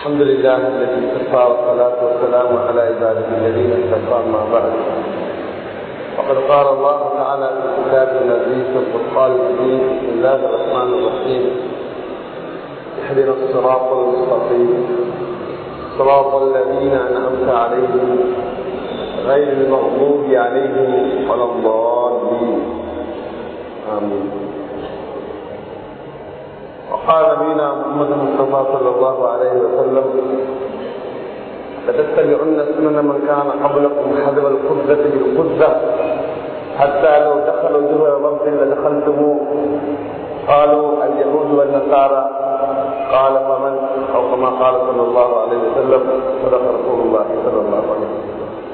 الحمد لله الذي كفى والصلاة والسلام على عباده الذين اصطفى ما بعد وقد قال الله تعالى في كتاب العزيز القرآن الكريم بسم الله الرحمن الرحيم اهدنا الصراط المستقيم صراط الذين أنعمت عليهم غير المغضوب عليهم ولا الضالين آمين وقال نبينا محمد المصطفى صلى الله عليه وسلم لتتبعن سنن من كان قبلكم حذو القذة بالقذة حتى لو دخلوا جهر ضبط لدخلتموه قالوا اليهود والنصارى قال فمن او كما قال صلى الله عليه وسلم صدق رسول الله صلى الله عليه وسلم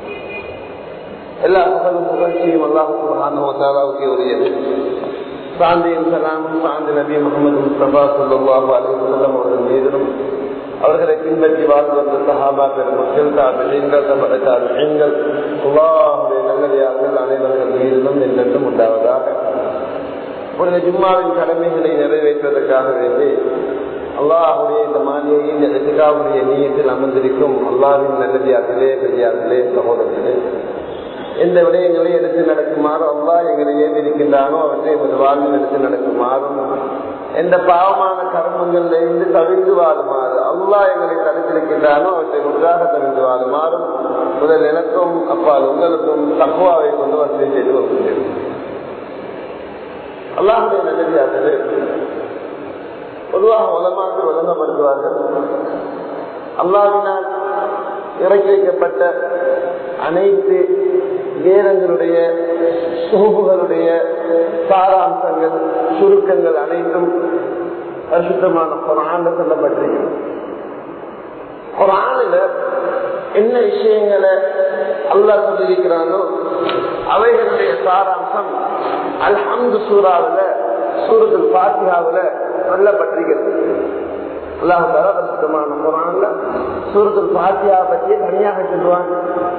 எல்லா புகழும் புகழ்ச்சியும் அல்லாஹு சுபஹானஹு உரியது சாந்தியும் சலாமும் சாந்தி நபி முகமது முஸ்தபா சொல்லுவாஹு அலி வல்லம் அவர்கள் மீதிலும் அவர்களை பின்பற்றி வாழ்ந்து வந்த சஹாபா பெருமக்கள் தாபிகள் தாபிகள் அல்லாஹுடைய நல்லடியார்கள் அனைவர்கள் மீதிலும் என்றென்றும் உண்டாவதாக ஒரு ஜும்மாவின் கடமைகளை நிறைவேற்றுவதற்காக வேண்டி அல்லாஹுடைய இந்த மானியை இந்த எதுக்காவுடைய நீயத்தில் அமர்ந்திருக்கும் அல்லாவின் நல்லதியார்களே பெரியார்களே சகோதரர்களே எந்த விடயங்களை எடுத்து நடக்குமாறு அல்லா எங்களை ஏவிருக்கின்றானோ அவற்றை எமது வாழ்வில் எடுத்து நடக்குமாறும் எந்த பாவமான கர்மங்கள்ல இருந்து தவிர்த்து வாழுமாறு அல்லா எங்களை தடுத்திருக்கின்றானோ அவற்றை ஒன்றாக தவிர்த்து வாழுமாறும் முதல் எனக்கும் அப்பால் உங்களுக்கும் தக்குவாவை கொண்டு வசதி செய்து வருகிறேன் அல்லாஹுடைய நல்லதாகவே பொதுவாக உலமாக்கு வழங்கப்படுத்துவார்கள் அல்லாவினால் இறக்கி வைக்கப்பட்ட அனைத்து வேதங்களுடைய தொகுப்புகளுடைய சாராம்சங்கள் சுருக்கங்கள் அனைத்தும் பரிசுத்தமான குரான் சொல்லப்பட்டிருக்கிறது குரானில என்ன விஷயங்களை அல்லா சொல்லியிருக்கிறானோ அவைகளுடைய சாராம்சம் அல்ஹம்து சூறாவில் சூரத்தில் பாத்தியாவில் சொல்லப்பட்டிருக்கிறது அல்லாஹால பரிசுத்தமான குரான்ல சூரத்தில் பாத்தியா பற்றி தனியாக சொல்லுவாங்க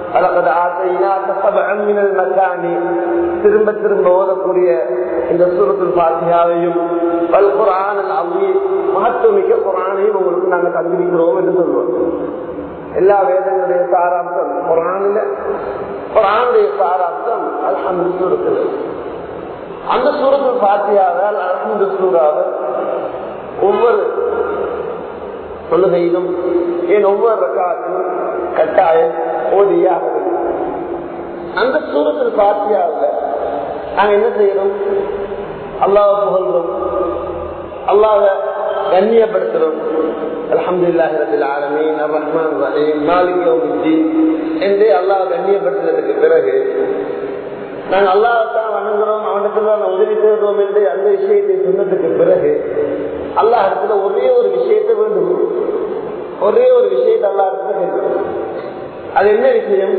திரும்ப திரும்ப ஓதக்கூடிய இந்த சூரத்தில் பாத்தியாவையும் பல் குரான் அவ்வி மகத்துவமிக்க குரானையும் உங்களுக்கு நாங்கள் தந்திருக்கிறோம் என்று சொல்லுவோம் எல்லா வேதங்களுடைய சாராம்சம் குரானில குரானுடைய சாராம்சம் அல்ஹம்து சூரத்தில் அந்த சூரத்தில் பாத்தியாவால் அல்ஹம்து சூறாவில் ஒவ்வொரு தொழுகையிலும் என் ஒவ்வொரு ரக்காத்திலும் கட்டாயம் ஓதியாக அந்த சூரத்தில் பாத்தியாவில் நாங்க என்ன செய்யறோம் அல்லாவை புகழ்றோம் அல்லாவை கண்ணியப்படுத்துறோம் அலமதுல்லாஹி ரபில் ஆலமீன் ரஹ்மான் ரஹீம் மாலிக் யௌமித்தீன் என்று அல்லாஹ் கண்ணியப்படுத்துறதுக்கு பிறகு நாங்க அல்லாஹத்தான் வணங்குறோம் அவனுக்கு தான் உதவி செய்கிறோம் என்று அந்த விஷயத்தை சொன்னதுக்கு பிறகு அல்லாஹ் இடத்துல ஒரே ஒரு விஷயத்தை வேண்டும் ஒரே ஒரு விஷயத்தை அல்லா இடத்துல வேண்டும் அது என்ன விஷயம்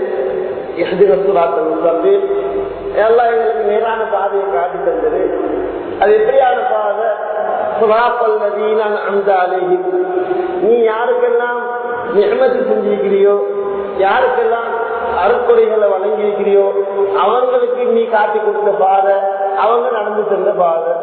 எல்லாம் எங்களுக்கு நேரான பாதையை காட்டி தந்தது அது எப்படியான பாதை சுறாப்பல் நதீனான் அந்த அழகி நீ யாருக்கெல்லாம் நியமத்து செஞ்சிருக்கிறியோ யாருக்கெல்லாம் அறுக்குறைகளை வழங்கியிருக்கிறியோ அவங்களுக்கு நீ காட்டி கொடுத்த பாதை அவங்க நடந்து சென்ற பாதை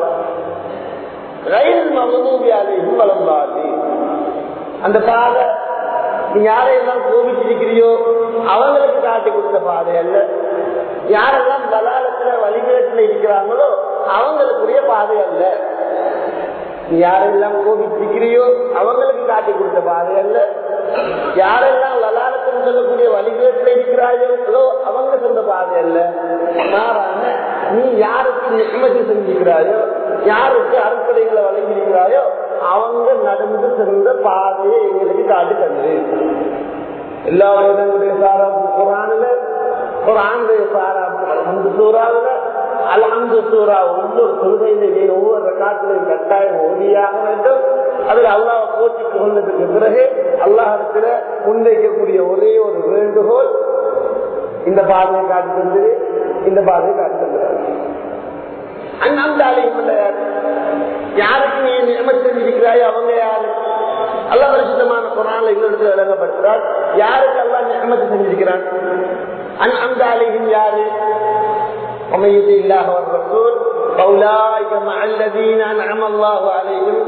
ரயில் மகதூபியாலையும் வளர்ந்தாது அந்த பாதை நீ யாரையெல்லாம் கோபிச்சிருக்கிறியோ அவங்களுக்கு காட்டி கொடுத்த பாதை அல்ல யாரெல்லாம் பலாலத்துல வழிபேட்டில் இருக்கிறாங்களோ அவங்களுக்குரிய பாதை அல்ல நீ யாரெல்லாம் கோபிச்சிருக்கிறியோ அவங்களுக்கு காட்டி கொடுத்த பாதை அல்ல யாரெல்லாம் லலாலத்தில் சொல்லக்கூடிய வழிபேட்டில் இருக்கிறாயோ அவங்க சொந்த பாதை அல்ல மாறான நீ யாருக்கு நிம்மதி செஞ்சுக்கிறாயோ யாருக்கு அறுப்படைகளை வழங்கியிருக்கிறாயோ அவங்க நடந்து சென்ற பாதையை எங்களுக்கு காட்டி தந்து எல்லா வேதங்களுடைய சாராம்சம் குரானில் குரானுடைய சாராம்சம் அலமது சூறாவில் அலமது சூறா ஒவ்வொரு கொள்கையிலே ஒவ்வொரு காட்டிலையும் கட்டாயம் ஓதியாக வேண்டும் அதில் அல்லாஹ் போட்டி கொண்டதுக்கு பிறகு அல்லாஹத்துல முன்வைக்கக்கூடிய ஒரே ஒரு வேண்டுகோள் இந்த பாதையை காட்டி தந்தது இந்த பாதையை காட்டி தந்தார் அண்ணாந்தாலையும் யாருக்கு நீ நியமத்தில் இருக்கிறாயோ அவங்க யாரு அல்ல பரிசுத்தமான குரான்ல இன்னொரு விளங்கப்படுத்துறார் யாருக்கு அல்லா நியமத்து செஞ்சிருக்கிறான் அண்ணாந்தாலையும் யாரு ومن يطع الله والرسول فاولئك مع الذين انعم الله عليهم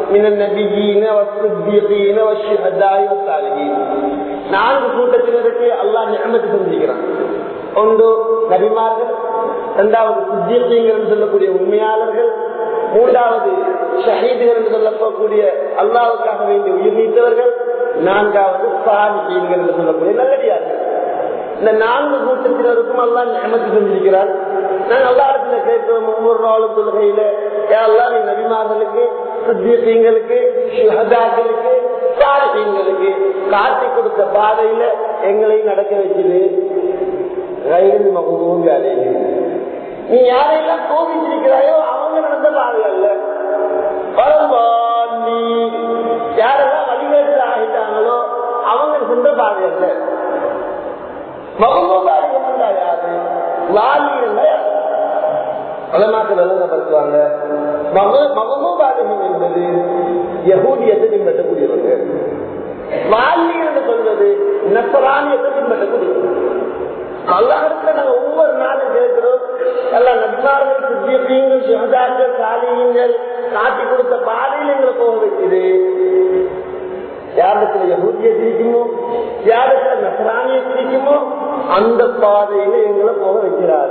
من النبيين والصديقين والشهداء والصالحين நான்கு கூட்டத்தினருக்கு அல்லாஹ் நியமத்து செஞ்சுக்கிறான் ஒன்று நபிமார்கள் இரண்டாவது சித்தியங்கள் என்று சொல்லக்கூடிய உண்மையாளர்கள் மூன்றாவது ஷஹீதுகள் என்று சொல்லக்கூடிய அல்லாவுக்காக வேண்டி உயிர் நீத்தவர்கள் நான்காவது சாலிகள் என்று சொல்லக்கூடிய நல்லடியார்கள் இந்த நான்கு கூட்டத்தினருக்கும் எல்லாம் நியமத்து செஞ்சிருக்கிறார் நாங்கள் எல்லா இடத்துல கேட்கிறோம் ஒவ்வொரு நாளும் தொழுகையில எல்லாம் நீ நபிமார்களுக்கு சித்தியங்களுக்கு சுகதாக்களுக்கு சாலிகளுக்கு காட்டி கொடுத்த பாதையில எங்களை நடக்க வச்சது ரயில் மகூங்க நீ யாரையெல்லாம் கோபிச்சிருக்கிறாயோ அவங்க நடந்த பாதை அல்ல பரவால்லி யாரெல்லாம் வழிகேட்டு ஆகிட்டாங்களோ அவங்க சென்ற பாதை அல்ல மகமூபாரியம் என்றா யாரு வாலி என்றா யாரு பலமாக்கள் விளங்கப்படுத்துவாங்க மகமூபாரியம் என்பது யகூதியத்தை பின்பற்றக்கூடியவங்க வாலி என்று சொல்வது நசராணியத்தை பின்பற்றக்கூடியவங்க அல்லாஹிடத்துல நாங்க ஒவ்வொரு நாளும் கேட்கிறோம் எல்லாம் நபிமார்கள் சித்தியங்கள் சுகதாக்கள் சாலியங்கள் காட்டி கொடுத்த பாதையில் எங்களை போக வைக்குது யாரிடத்துல யகுதிய திரிக்குமோ யாரிடத்துல நசராணிய திரிக்குமோ அந்த பாதையில எங்களை போக வைக்கிறாத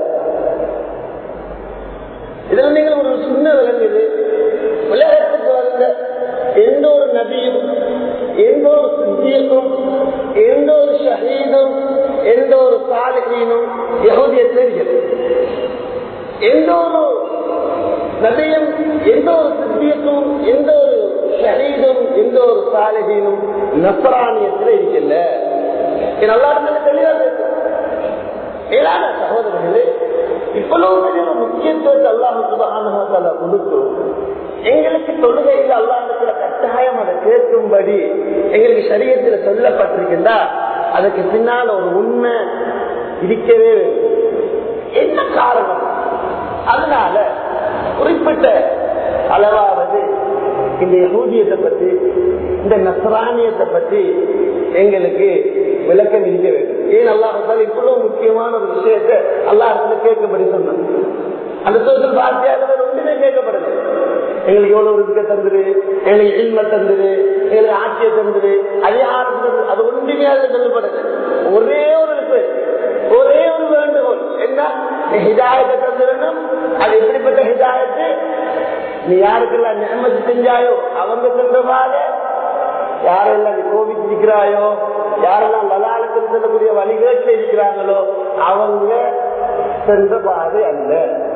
இதுல நீங்கள் ஒரு சின்ன விலங்குது உலகத்துக்கு வந்த எந்த ஒரு நபியும் எந்த ஒரு சித்தியக்கும் எந்த ஒரு ஷஹீதும் எந்த ஒரு சாலகீனும் யகுதியத்தில் இருக்கிறது எந்த ஒரு நபியும் எந்த ஒரு சித்தியத்தும் எந்த ஒரு ஷஹீதும் எந்த ஒரு சாலகீனும் நசராணியத்தில் இருக்கல நல்லா தெளிவா மேலான சகோதரர்களே இவ்வளவு பெரிய ஒரு முக்கியத்துவத்தை அல்லாஹ் சுபகான கொடுத்து எங்களுக்கு தொழுகையில் அல்லாஹத்துல கட்டாயம் அதை கேட்கும்படி எங்களுக்கு சரியத்தில் சொல்லப்பட்டிருக்கின்றா அதுக்கு பின்னால் ஒரு உண்மை இருக்கவே என்ன காரணம் அதனால குறிப்பிட்ட அளவாவது இந்த யூதியத்தை பற்றி இந்த நசராணியத்தை பற்றி எங்களுக்கு விளக்கம் இருக்க வேண்டும் ஏன் அல்லாஹால இவ்வளவு முக்கியமான ஒரு விஷயத்தை அல்லாஹத்துல கேட்கும்படி சொன்னாங்க அந்த சோசியல் பார்ட்டியாக ஒன்றுமே கேட்கப்படுது எங்களுக்கு எவ்வளவு இருக்க தந்துரு எங்களுக்கு இல்ம தந்துரு எங்களுக்கு ஆட்சியை தந்துரு அதிகாரம் தந்துரு அது ஒன்றுமே அதுல சொல்லப்படுது ஒரே ஒரு இது ஒரே ஒரு வேண்டுகோள் என்ன ஹிதாயத்தை தந்துடணும் அது எப்படிப்பட்ட ஹிதாயத்து நீ யாருக்கெல்லாம் நியமதி செஞ்சாயோ அவங்க சென்றவாறு யாரெல்லாம் நீ கோபிச்சிருக்கிறாயோ யாரெல்லாம் லலாலத்தில் செல்லக்கூடிய வழிகேட்டில் இருக்கிறாங்களோ அவங்க சென்ற பாதை அல்ல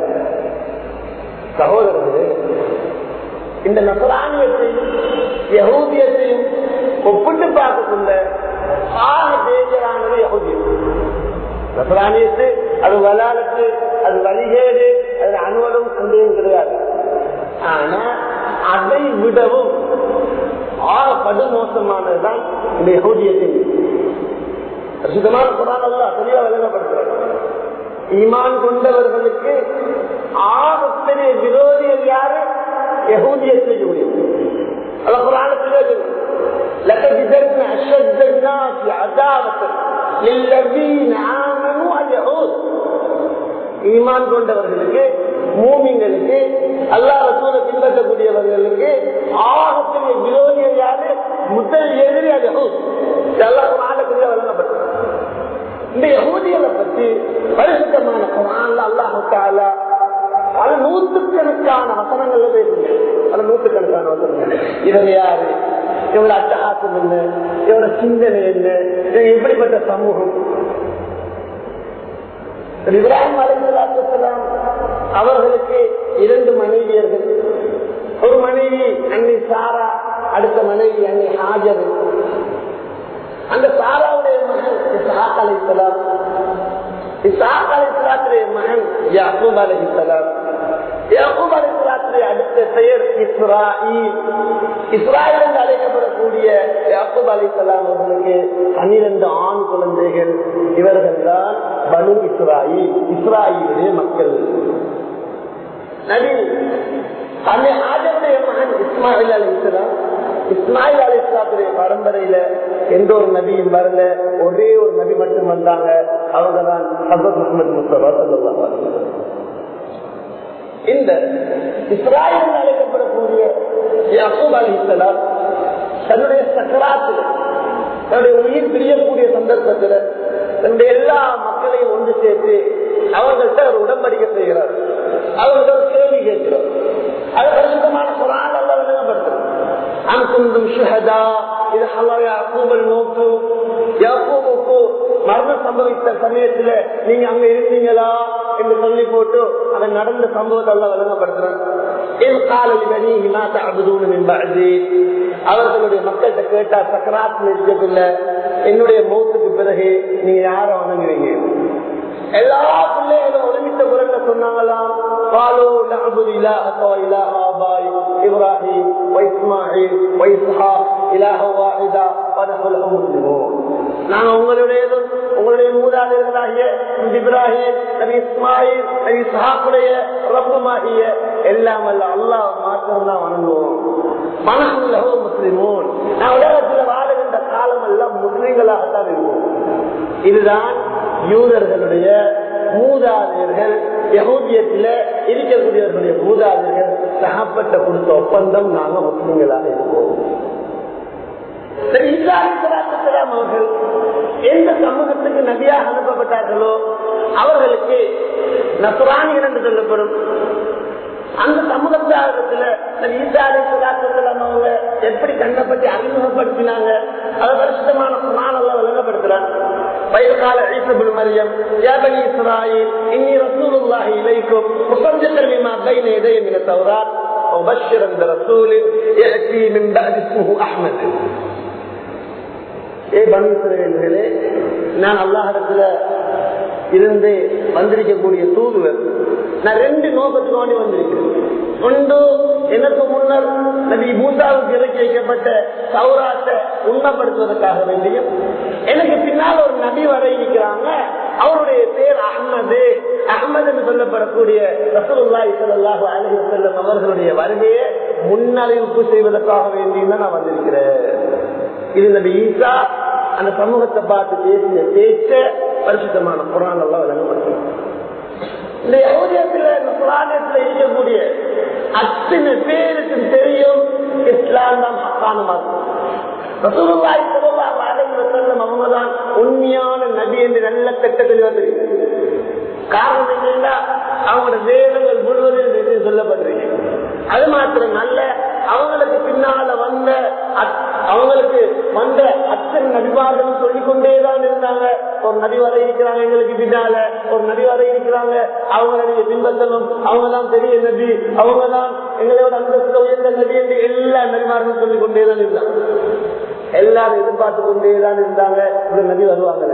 சகோதரர்களே இந்த நசராணியத்தையும் யகூதியத்தையும் ஒப்பிட்டு பார்க்கக்குள்ள ஆக டேஞ்சரானது யகூதியம் நசராணியத்து அது வலாலத்து அது வழிகேடு அது அனுவலும் சந்தேகம் கிடையாது ஆனா அதை விடவும் ஆக படுமோசமானதுதான் இந்த யகூதியத்தின் சுத்தமான குரான் தெளிவா விளங்கப்படுத்துறாங்க ஈமான் கொண்டவர்களுக்கு ஆகப்பெரிய விரோதிகள் யாரு யகூதிய செய்யக்கூடியது அல்ல குரானத்திலே لتجدن أشد الناس عداوة للذين آمنوا اليهود ஈமான் கொண்டவர்களுக்கு மூமிங்களுக்கு அல்லா ரசூலை பின்பற்றக்கூடியவர்களுக்கு ஆகப்பெரிய விரோதிகள் யாரு முதல் எதிரி அது எல்லாம் குரானுக்குரிய வழங்கப்பட்டது இந்த யகூதிகளை பற்றி பரிசுத்தமான குரான்ல அல்லாஹால பல நூற்றுக்கணக்கான வசனங்கள்ல பேசுங்க பல நூற்றுக்கணக்கான வசனங்கள் இவங்க யாரு இவங்க அட்டகாசம் என்ன இவரோட சிந்தனை என்ன இவங்க எப்படிப்பட்ட சமூகம் இப்ராஹிம் அலிசலாம் அவர்களுக்கு இரண்டு மனைவியர்கள் ஒரு மனைவி அன்னை சாரா அடுத்த மனைவி அன்னை ஹாஜர் அந்த சாராவுடைய மகன் இசாக் அலிசலாம் இசாக் அலிசலாத்துடைய மகன் யாக்கூப் அலிசலாம் யாக்கூப் அலிசலாத்துடைய அடுத்த பெயர் இஸ்ராயில் இஸ்ராயல் என்று அழைக்கப்படக்கூடிய யாக்கூப் அலிசலாம் அவர்களுக்கு பன்னிரண்டு ஆண் குழந்தைகள் இவர்கள் தான் பனு இஸ்ராயில் இஸ்ராயிலுடைய மக்கள் நபி அன்னை ஆஜருடைய மகன் இஸ்மாயில் அலி இஸ்லாம் இஸ்மாயில் அலி இஸ்லாத்துடைய பரம்பரையில எந்த ஒரு நபியும் வரல ஒரே ஒரு நபி மட்டும் வந்தாங்க அவங்க தான் ஹசரத் முகமது முஸ்தபா சொல்லலாம் இந்த இஸ்ராயல் அழைக்கப்படக்கூடிய யாக்கூப் அலிசலாம் தன்னுடைய சக்கராத்தில் தன்னுடைய உயிர் பிரியக்கூடிய சந்தர்ப்பத்தில் தன்னுடைய எல்லா மக்களையும் ஒன்று சேர்த்து அவர்கள்ட்ட ஒரு உடம்படிக்கை செய்கிறார் அவர்கள் ஒரு கேள்வி கேட்கிறார் அது பரிசுத்தமான குரான் அல்ல விளங்கப்படுத்துறது அம் குந்தும் ஷுஹதா இது ஹலா யாக்கூபல் நோக்கு யாக்கூபுக்கு மரணம் சம்பவித்த சமயத்துல நீங்க அங்க இருந்தீங்களா என்று சொல்லி போட்டு அவன் நடந்த சம்பவத்தை எல்லாம் விளங்கப்படுத்துறான் அவர்களுடைய மக்கள்கிட்ட கேட்டா சக்கராத்தில் இருக்கவில்லை என்னுடைய மௌத்துக்கு பிறகு நீங்க யார வணங்குறீங்க எல்லா பிள்ளைகளும் ஒருமித்த முறையில சொன்னாங்களாம் பாலோ நஅபுது இலாஹக வ இலாஹ ஆபாய் இப்ராஹிம் வ இஸ்மாயில் வ இஸ்ஹாக் இலாஹ வாஹிதா வ நஹ்னு லஹு முஸ்லிமூன் நாங்க உங்களுடையதும் உங்களுடைய மூதாதையர்களாகிய இப்ராஹிம் நபி இஸ்மாயில் நபி இஸ்ஹாக்குடைய ரப்புமாகிய எல்லாம் அல்ல அல்லாஹ் மாத்திரம் தான் வணங்குவோம் மனசும் லஹு முஸ்லிமூன் நான் உலகத்துல வாழுகின்ற காலம் எல்லாம் முஸ்லிம்களாகத்தான் இருப்போம் இதுதான் யூதர்களுடைய மூதாதையர்கள் யகூதியத்தில இருக்கக்கூடியவர்களுடைய மூதாதையர்கள் சகப்பட்ட கொடுத்த ஒப்பந்தம் நாங்க முஸ்லிம்களாக இருப்போம் அவர்கள் எந்த சமூகத்துக்கு நபியாக அனுப்பப்பட்டார்களோ அவர்களுக்கு நசுராணிகள் என்று சொல்லப்படும் அந்த சமூகத்தாரத்துல ஈசாலை சுகாசலம் அவங்க எப்படி கண்ணை பற்றி அறிமுகப்படுத்தினாங்க அதை வருஷமான சுனானெல்லாம் விளங்கப்படுத்துறாங்க வயதுகால ஈசபுல் மரியம் யாபனி இஸ்ராயில் இன்னி ரசூலுல்லாஹி இலைக்கும் முசஞ்சத்தல் بما بين يدي من التوراة وبشرا برسول يأتي من بعد اسمه أحمد ஏ பனீஸ்வரர்களே நான் அல்லாஹிடத்துல இருந்து வந்திருக்கக்கூடிய தூதுவர் நான் ரெண்டு நோக்கத்துக்கு வேண்டி வந்திருக்கிறேன் ஒன்று எனக்கு முன்னர் நபி மூசாவுக்கு இறக்கி வைக்கப்பட்ட சௌராத்தை உண்மைப்படுத்துவதற்காக வேண்டியும் எனக்கு பின்னால் ஒரு நபி வர இருக்கிறாங்க அவருடைய பேர் அஹ்மது அஹ்மது என்று சொல்லப்படக்கூடிய ரசூலுல்லாஹி ஸல்லல்லாஹு அலைஹி வஸல்லம் அவர்களுடைய வருகையை முன்னறிவிப்பு செய்வதற்காக வேண்டியும் தான் நான் வந்திருக்கிறேன் இது நபி ஈசா அந்த சமூகத்தை பார்த்து பேசிய பேச்ச பரிசுத்தமான குரான் எல்லாம் விளங்கப்படுத்தும் இந்த யோகியத்துல இந்த புராணத்துல இருக்கக்கூடிய அத்தனை பேருக்கு தெரியும் இஸ்லாம் தான் மக்கான மார்க்கம் ரசூலுல்லாஹி ஸல்லல்லாஹு அலைஹி வஸல்லம் அவங்க தான் உண்மையான நபி என்று நல்ல திட்ட தெளிவா தெரியும் காரணம் என்னன்னா அவங்களோட வேதங்கள் முழுவதும் சொல்லப்படுறீங்க அது மாத்திரம் நல்ல அவங்களுக்கு பின்னால வந்த அவங்களுக்கு வந்த அத்தனை நபிமார்களும் சொல்லிக் கொண்டேதான் இருந்தாங்க ஒரு நபி வர இருக்கிறாங்க எங்களுக்கு பின்னால ஒரு நபி வர இருக்கிறாங்க அவங்களுடைய பின்பற்றணும் அவங்க தான் பெரிய நபி அவங்க தான் எங்களோட அந்தஸ்து உயர்ந்த நபி என்று எல்லா நபிமார்களும் சொல்லிக் கொண்டேதான் இருந்தாங்க எல்லாரும் எதிர்பார்த்து கொண்டேதான் இருந்தாங்க இந்த நபி வருவாங்க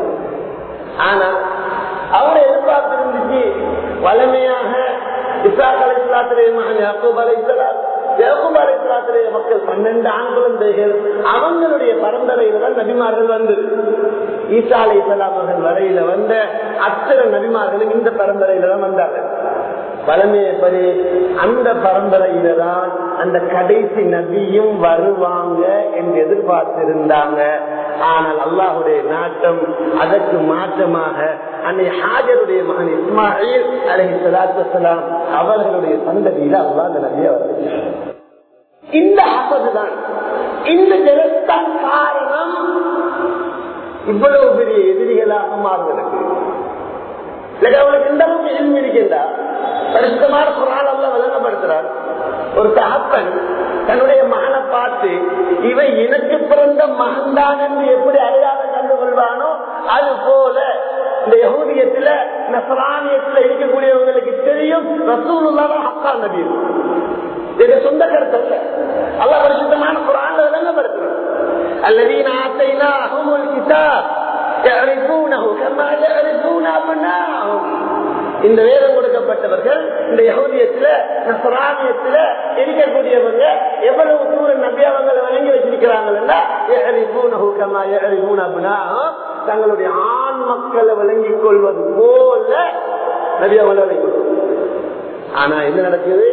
ஆனா அவரை எதிர்பார்த்து இருந்துச்சு வலிமையாக இசாக் அலைசலாத்திலே மகன் யாக்கூப் அலைசலாம் யாக்கூப் அலைசலாத்திலே மக்கள் பன்னெண்டு ஆண் குழந்தைகள் அவங்களுடைய பரம்பரையில தான் நபிமார்கள் வந்தது ஈசா அலை அவர்கள் வரையில வந்த அத்தனை நபிமார்களும் இந்த பரம்பரையில தான் வந்தார்கள் பழமையப்படி அந்த பரம்பரையில தான் அந்த கடைசி நபியும் வருவாங்க என்று எதிர்பார்த்திருந்தாங்க ஆனால் அல்லாஹுடைய நாட்டம் அதற்கு மாற்றமாக அன்னை ஹாஜருடைய மகன் இஸ்மாயில் அலஹி சலாத்துலாம் அவர்களுடைய சந்ததியில அல்லா அந்த நபியை வரவேற்றார் இந்த ஆபத்துதான் இந்த ஜலத்தான் காரணம் இவ்வளவு பெரிய எதிரிகளாக மாறுவதற்கு அவளுக்கு இந்த அளவுக்கு எல்மி இருக்கின்றா பரிசுத்தமான குரான் அல்ல விளங்கப்படுத்துறார் ஒரு தகப்பன் தன்னுடைய மகனை பார்த்து இவை எனக்கு பிறந்த மகன்தான் என்று எப்படி அடையாளம் கண்டு கொள்வானோ அது போல இந்த யகுதியத்துல நசரானியத்துல இருக்கக்கூடியவங்களுக்கு தெரியும் ரசூலுல்லாத ஹக்கா நபி இது சொந்த கருத்தல்ல அல்ல பரிசுத்தமான குரான் விளங்கப்படுத்துறார் الذين آتيناهم الكتاب يعرفونه كما يعرفون أبناءهم இந்த வேதம் கொடுக்கப்பட்டவர்கள் இந்த யகுதியத்துல நசரானியத்துல இருக்கக்கூடியவங்க எவ்வளவு தூரம் நம்பி அவங்களை வழங்கி வச்சிருக்கிறாங்கன்னா தங்களுடைய ஆண் மக்களை விளங்கிக் கொள்வது போல நபி அவங்களை விளங்கிக் ஆனா என்ன நடக்குது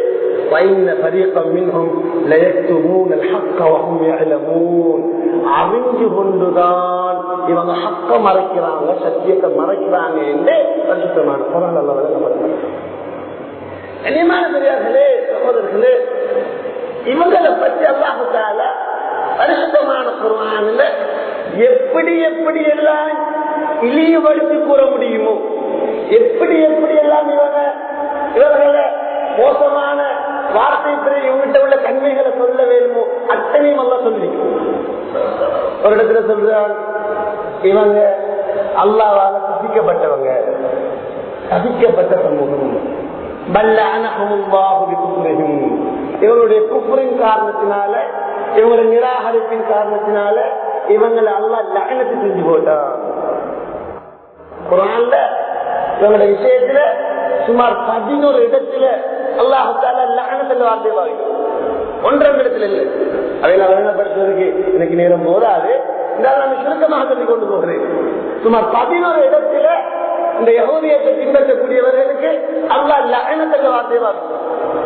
அறிஞ்சு கொண்டுதான் இவங்க ஹக்க மறைக்கிறாங்க சத்தியத்தை மறைக்கிறாங்க என்று பரிசுத்தமான குரல் அல்ல கண்ணியமான பெரியார்களே சகோதரர்களே இவங்களை பற்றி அல்லாஹால பரிசுத்தமான குருவானில் எப்படி எப்படி எல்லாம் இழிவுபடுத்தி கூற முடியுமோ எப்படி எப்படி எல்லாம் இவங்க இவர்களை மோசமான வார்த்தை பிறகு இவங்கிட்ட உள்ள தன்மைகளை சொல்ல வேணுமோ அத்தனையும் எல்லாம் சொல்லிருக்கோம் ஒரு இடத்துல சொல்றான் இவங்க அல்லாவால சபிக்கப்பட்டவங்க சபிக்கப்பட்ட சமூகம் இவருடைய குப்புரின் காரணத்தினால இவங்களுடைய நிராகரிப்பின் காரணத்தினால இவங்களை அல்லா லகனத்தை செஞ்சு போட்டான் குரான்ல இவங்களுடைய விஷயத்துல சுமார் பதினோரு இடத்துல அல்லாஹால லகனத்தில் வார்த்தை பாவிக்கும் ஒன்றரை இடத்துல இல்லை அதை நான் வழங்கப்படுத்துவதற்கு எனக்கு நேரம் போதாது இருந்தாலும் நான் சுருக்கமாக சொல்லி கொண்டு போகிறேன் சுமார் பதினோரு இடத்துல இந்த யகோதியத்தை பின்பற்றக்கூடியவர்களுக்கு அல்லா லகனத்தில் வார்த்தை பாவிக்கும்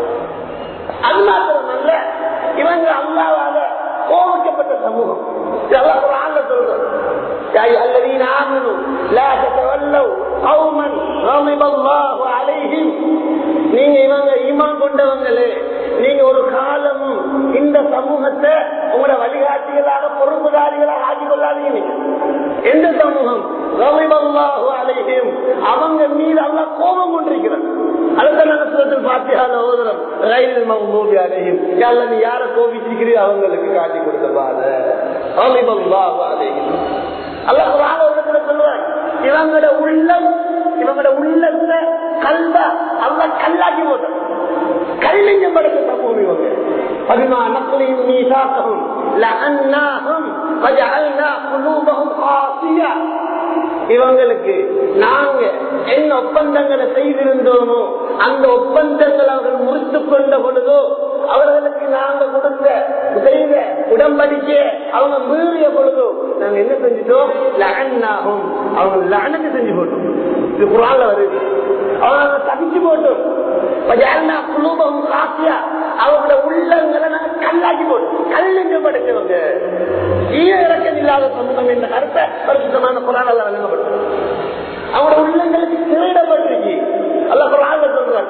அது மாத்திரம் அல்ல இவங்க அல்லாவால கோவிக்கப்பட்ட சமூகம் இதெல்லாம் ஒரு ஆள்ல சொல்றோம் الذين آمنوا لا تتولوا قوما غضب الله عليهم நீங்க இவங்க ஈமான் கொண்டவங்களே நீங்க ஒரு காலம் இந்த சமூகத்தை உங்களோட வழிகாட்டிகளாக பொறுப்புதாரிகளாக ஆக்கி கொள்ளாதீங்க நீங்க எந்த சமூகம் ரவிபல்லாஹு அலைஹிம் அவங்க மீது அல்ல கோபம் கொண்டிருக்கிறார் அடுத்த நகரத்தில் பாத்தியால ஓதுறோம் ரயில் மகமூபி அலையும் யாரில் நீ யாரை கோபிச்சிருக்கிறீ அவங்களுக்கு காட்டி கொடுத்த பாத ரவிபல்லாஹு அலைஹிம் அல்ல ஒரு ஆள் ஒரு இடத்துல சொல்லுவாங்க இவங்களோட உள்ளம் இவங்களோட உள்ளத்தை கல்வ அல்ல கல்லாக்கி போட்டோம் கல்லிங்கம் படைத்த சமூகம் இவங்க பதிமா நக்கலையும் நீ சாத்தவும் லஅன்னாஹும் வஜஅல்னா குலூபஹும் காசியா இவங்களுக்கு நாங்க என்ன ஒப்பந்தங்களை செய்திருந்தோமோ அந்த ஒப்பந்தங்கள் அவர்கள் முறித்து கொண்ட பொழுதோ அவர்களுக்கு நாங்க கொடுத்த செய்த உடம்படிக்கை அவங்க மீறிய பொழுதோ நாங்க என்ன செஞ்சிட்டோம் லகன்னாகும் அவங்க லகனுக்கு செஞ்சு போட்டோம் இது குரான்ல வருது அவங்க தப்பிச்சு போட்டோம் குழுபம் காசியா அவங்களோட உள்ளங்களை நாங்க கல்லாக்கி போட்டோம் கல்லுங்க படைச்சவங்க ஈர இறக்கம் இல்லாத சமூகம் என்ற கருத்தை பரிசுத்தமான குரானால வழங்கப்படும் அவங்களோட உள்ளங்களுக்கு திருடப்பட்டிருக்கு அல்ல குரான்ல சொல்றாங்க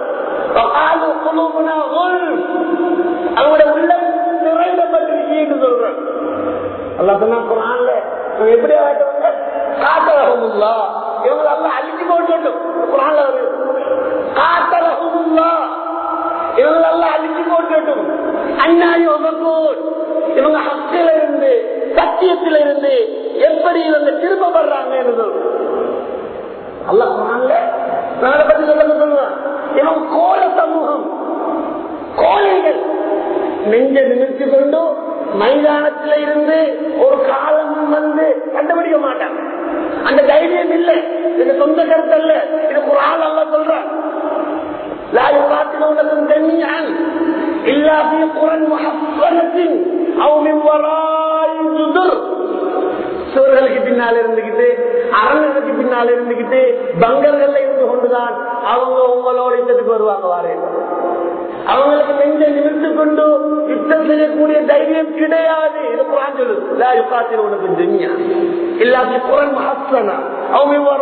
அவங்களோட உள்ளம் நிறைந்தப்பட்டிருக்கு சொல்றாங்க அல்ல சொன்னா குரான்ல எப்படி ஆயிட்டவங்க காத்தரகமுல்லா இவங்க எல்லாம் அழிச்சு போட்டு குரான்ல வருது காத்தரகமுல்லா இவங்க எல்லாம் அழிச்சு போட்டு அண்ணாயி ஒபக்கூர் இவங்க ஹக்கில இருந்து சத்தியத்தில இருந்து எப்படி இவங்க திரும்பப்படுறாங்க என்று சொல்றோம் அல்ல குரான்ல நாளை பத்தி சொல்ல சொல்லுவான் இவன் கோல சமூகம் கோழைகள் நெஞ்ச நிமிர்த்தி கொண்டு மைதானத்தில் இருந்து ஒரு காலம் வந்து கண்டுபிடிக்க மாட்டாங்க அந்த தைரியம் இல்லை இது சொந்த கருத்து அல்ல இது ஒரு ஆள் அல்ல சொல்றான் لا يقاتلونكم جميعا إلا في قرى محصنة أو من وراء جدر சுவர்களுக்கு பின்னால் இருந்துகிட்டு அரண்களுக்கு பின்னால் இருந்துகிட்டு பங்கர்கள்ல இருந்து கொண்டுதான் அவங்க உங்களோட யுத்தத்துக்கு வருவாங்க வாரே அவங்களுக்கு நெஞ்ச நிமிர்த்து கொண்டு யுத்தம் செய்யக்கூடிய தைரியம் கிடையாது இது குரான் சொல்லுது உனக்கு ஜெமியா இல்லாத குரன் மஹசனா அவங்க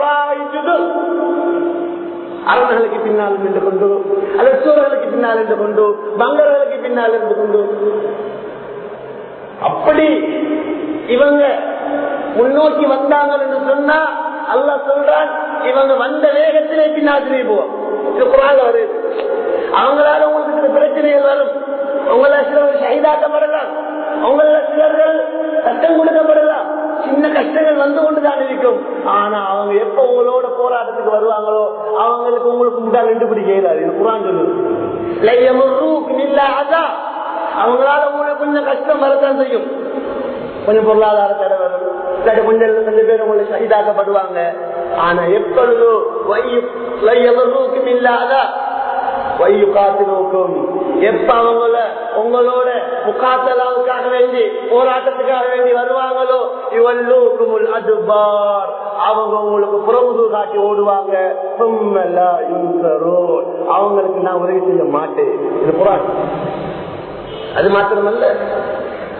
அரண்களுக்கு பின்னால் நின்று கொண்டு அல்லது சூழலுக்கு பின்னால் இருந்து கொண்டு பங்கர்களுக்கு பின்னால் இருந்து கொண்டு அப்படி இவங்க முன்னோக்கி வந்தாங்க என்று சொன்னா அல்ல சொல்றான் இவங்க வந்த வேகத்திலே பின்னாத்திலே போவோம் இது குரால வருது அவங்களால உங்களுக்கு சில பிரச்சனைகள் வரும் உங்கள சிலர் ஷஹீதாக்கப்படலாம் உங்கள சிலர்கள் சட்டம் கொடுக்கப்படலாம் சின்ன கஷ்டங்கள் வந்து கொண்டுதான் இருக்கும் ஆனா அவங்க எப்ப உங்களோட போராட்டத்துக்கு வருவாங்களோ அவங்களுக்கு உங்களுக்கு முட்டா ரெண்டு பிடி செய்யறாரு இது குரான் சொல்லுது அவங்களால உங்களுக்கு கொஞ்சம் கஷ்டம் வரத்தான் செய்யும் கொஞ்சம் பொருளாதார தடை வரும் இல்லாட்டி கொஞ்சம் கொஞ்சம் பேர் உங்களை சகிதாக்கப்படுவாங்க ஆனா எப்பொழுதோ இல்லாத வையு காத்து நோக்கும் எப்ப அவங்கள உங்களோட முகாத்தலாவுக்காக வேண்டி போராட்டத்துக்காக வேண்டி வருவாங்களோ இவல்லூக்குமுல் அதுபார் அவங்க உங்களுக்கு புறமுது காட்டி ஓடுவாங்க அவங்களுக்கு நான் உதவி செய்ய மாட்டேன் இது புறான் அது மாத்திரமல்ல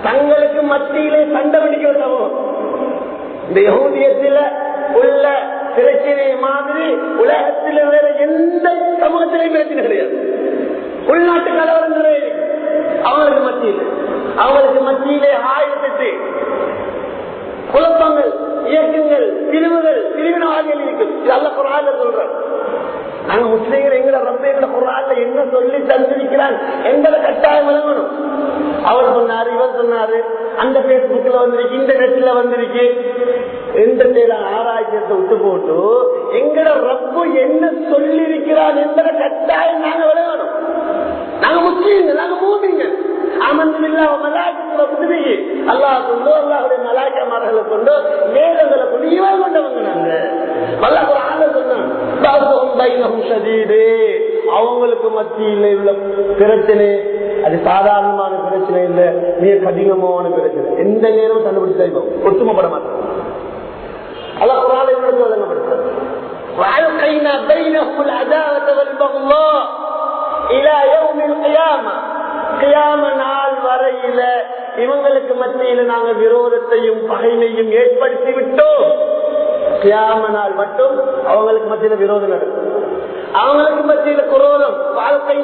தங்களுக்கு மத்தியிலே சண்டை பிடிக்கிற சமூகம் இந்த யகூதியத்தில் உள்ள பிரச்சனை மாதிரி உலகத்தில் வேற எந்த சமூகத்திலையும் பிரச்சனை கிடையாது உள்நாட்டு கலவரங்களே அவங்களுக்கு மத்தியில் அவங்களுக்கு மத்தியிலே ஆயிரத்தெட்டு குழப்பங்கள் இயக்கங்கள் பிரிவுகள் பிரிவினவாதிகள் இருக்கு இது அல்ல குரான் சொல்றோம் நாங்க முஸ்லீம்கள் எங்களை ரொம்ப எங்களை குரான்ல என்ன சொல்லி தந்திருக்கிறான் எங்களை கட்டாயம் விளங்கணும் அவர் சொன்னாரு இவர் சொன்னாரு அந்த பேஸ்புக்ல வந்திருக்கு இந்த நெட்ல வந்திருக்கு எந்த தேட ஆராய்ச்சியத்தை விட்டு போட்டு எங்கட ரப்பு என்ன சொல்லி இருக்கிறான் என்பதை கட்டாயம் நாங்க விளங்கணும் நாங்க முஸ்லீம்கள் நாங்க மூமிங்க அல்லாஹ் கொண்டு அல்லாஹுடைய மலாக்கமார்களை கொண்டு வேதங்களை கொண்டு இவன் கொண்டவங்க நாங்க அல்லாஹ் ஆள சொன்னான் அவங்களுக்கு மத்தியில் உள்ள பிரச்சனை அது சாதாரணமான பிரச்சனை இல்ல மிக கடினமான பிரச்சனை எந்த நேரம் கண்டுபிடிச்சா ஒத்துமைப்பட மாட்டோம் அல்லாஹ் குரான் என்னோட வழங்கப்படுத்தார் وألقينا بينهم العداوة والبغضاء إلى يوم القيامة கியாம நாள் வரையில இவங்களுக்கு மத்தியில நாங்க விரோதத்தையும் பகைமையும் ஏற்படுத்தி விட்டோம் கியாம நாள் மட்டும் அவங்களுக்கு மத்தியில விரோதம் நடக்கும் அவங்களுக்கு மத்தியில குரோதம் வாழ்க்கை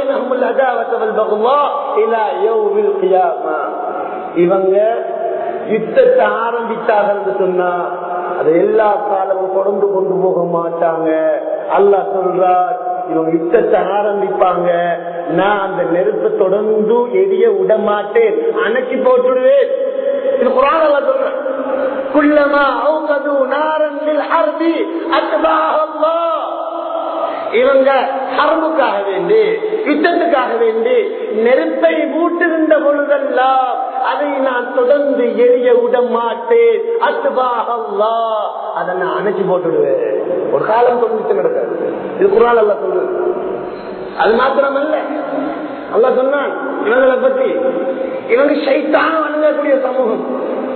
இவங்க யுத்தத்தை ஆரம்பித்தார்கள் சொன்னா அது எல்லா காலமும் தொடர்ந்து கொண்டு போக மாட்டாங்க அல்லாஹ் சொல்றார் இவங்க யுத்தத்தை ஆரம்பிப்பாங்க நான் அந்த நெருப்பை தொடர்ந்து எரிய விட மாட்டேன் அணைச்சி போட்டுடுவேன் இது குரான் சொல்றேன் குள்ளமா அவுகது நாரந்தில் அர்தி அத்பாஹல்லா இவங்க ஹர்முக்காக வேண்டி யுத்தத்துக்காக வேண்டி நெருப்பை மூட்டிருந்த பொழுதெல்லாம் அதை நான் தொடர்ந்து எரிய விட மாட்டேன் அத்துபாகல்லா அதை நான் அணைச்சு போட்டுடுவேன் ஒரு காலம் தொடர்ந்து நடக்காது இது குரால் அல்ல சொல்றது அது மாத்திரமல்ல அல்ல சொன்னான் இவங்களை பத்தி இவங்க சைத்தான் வணங்கக்கூடிய சமூகம்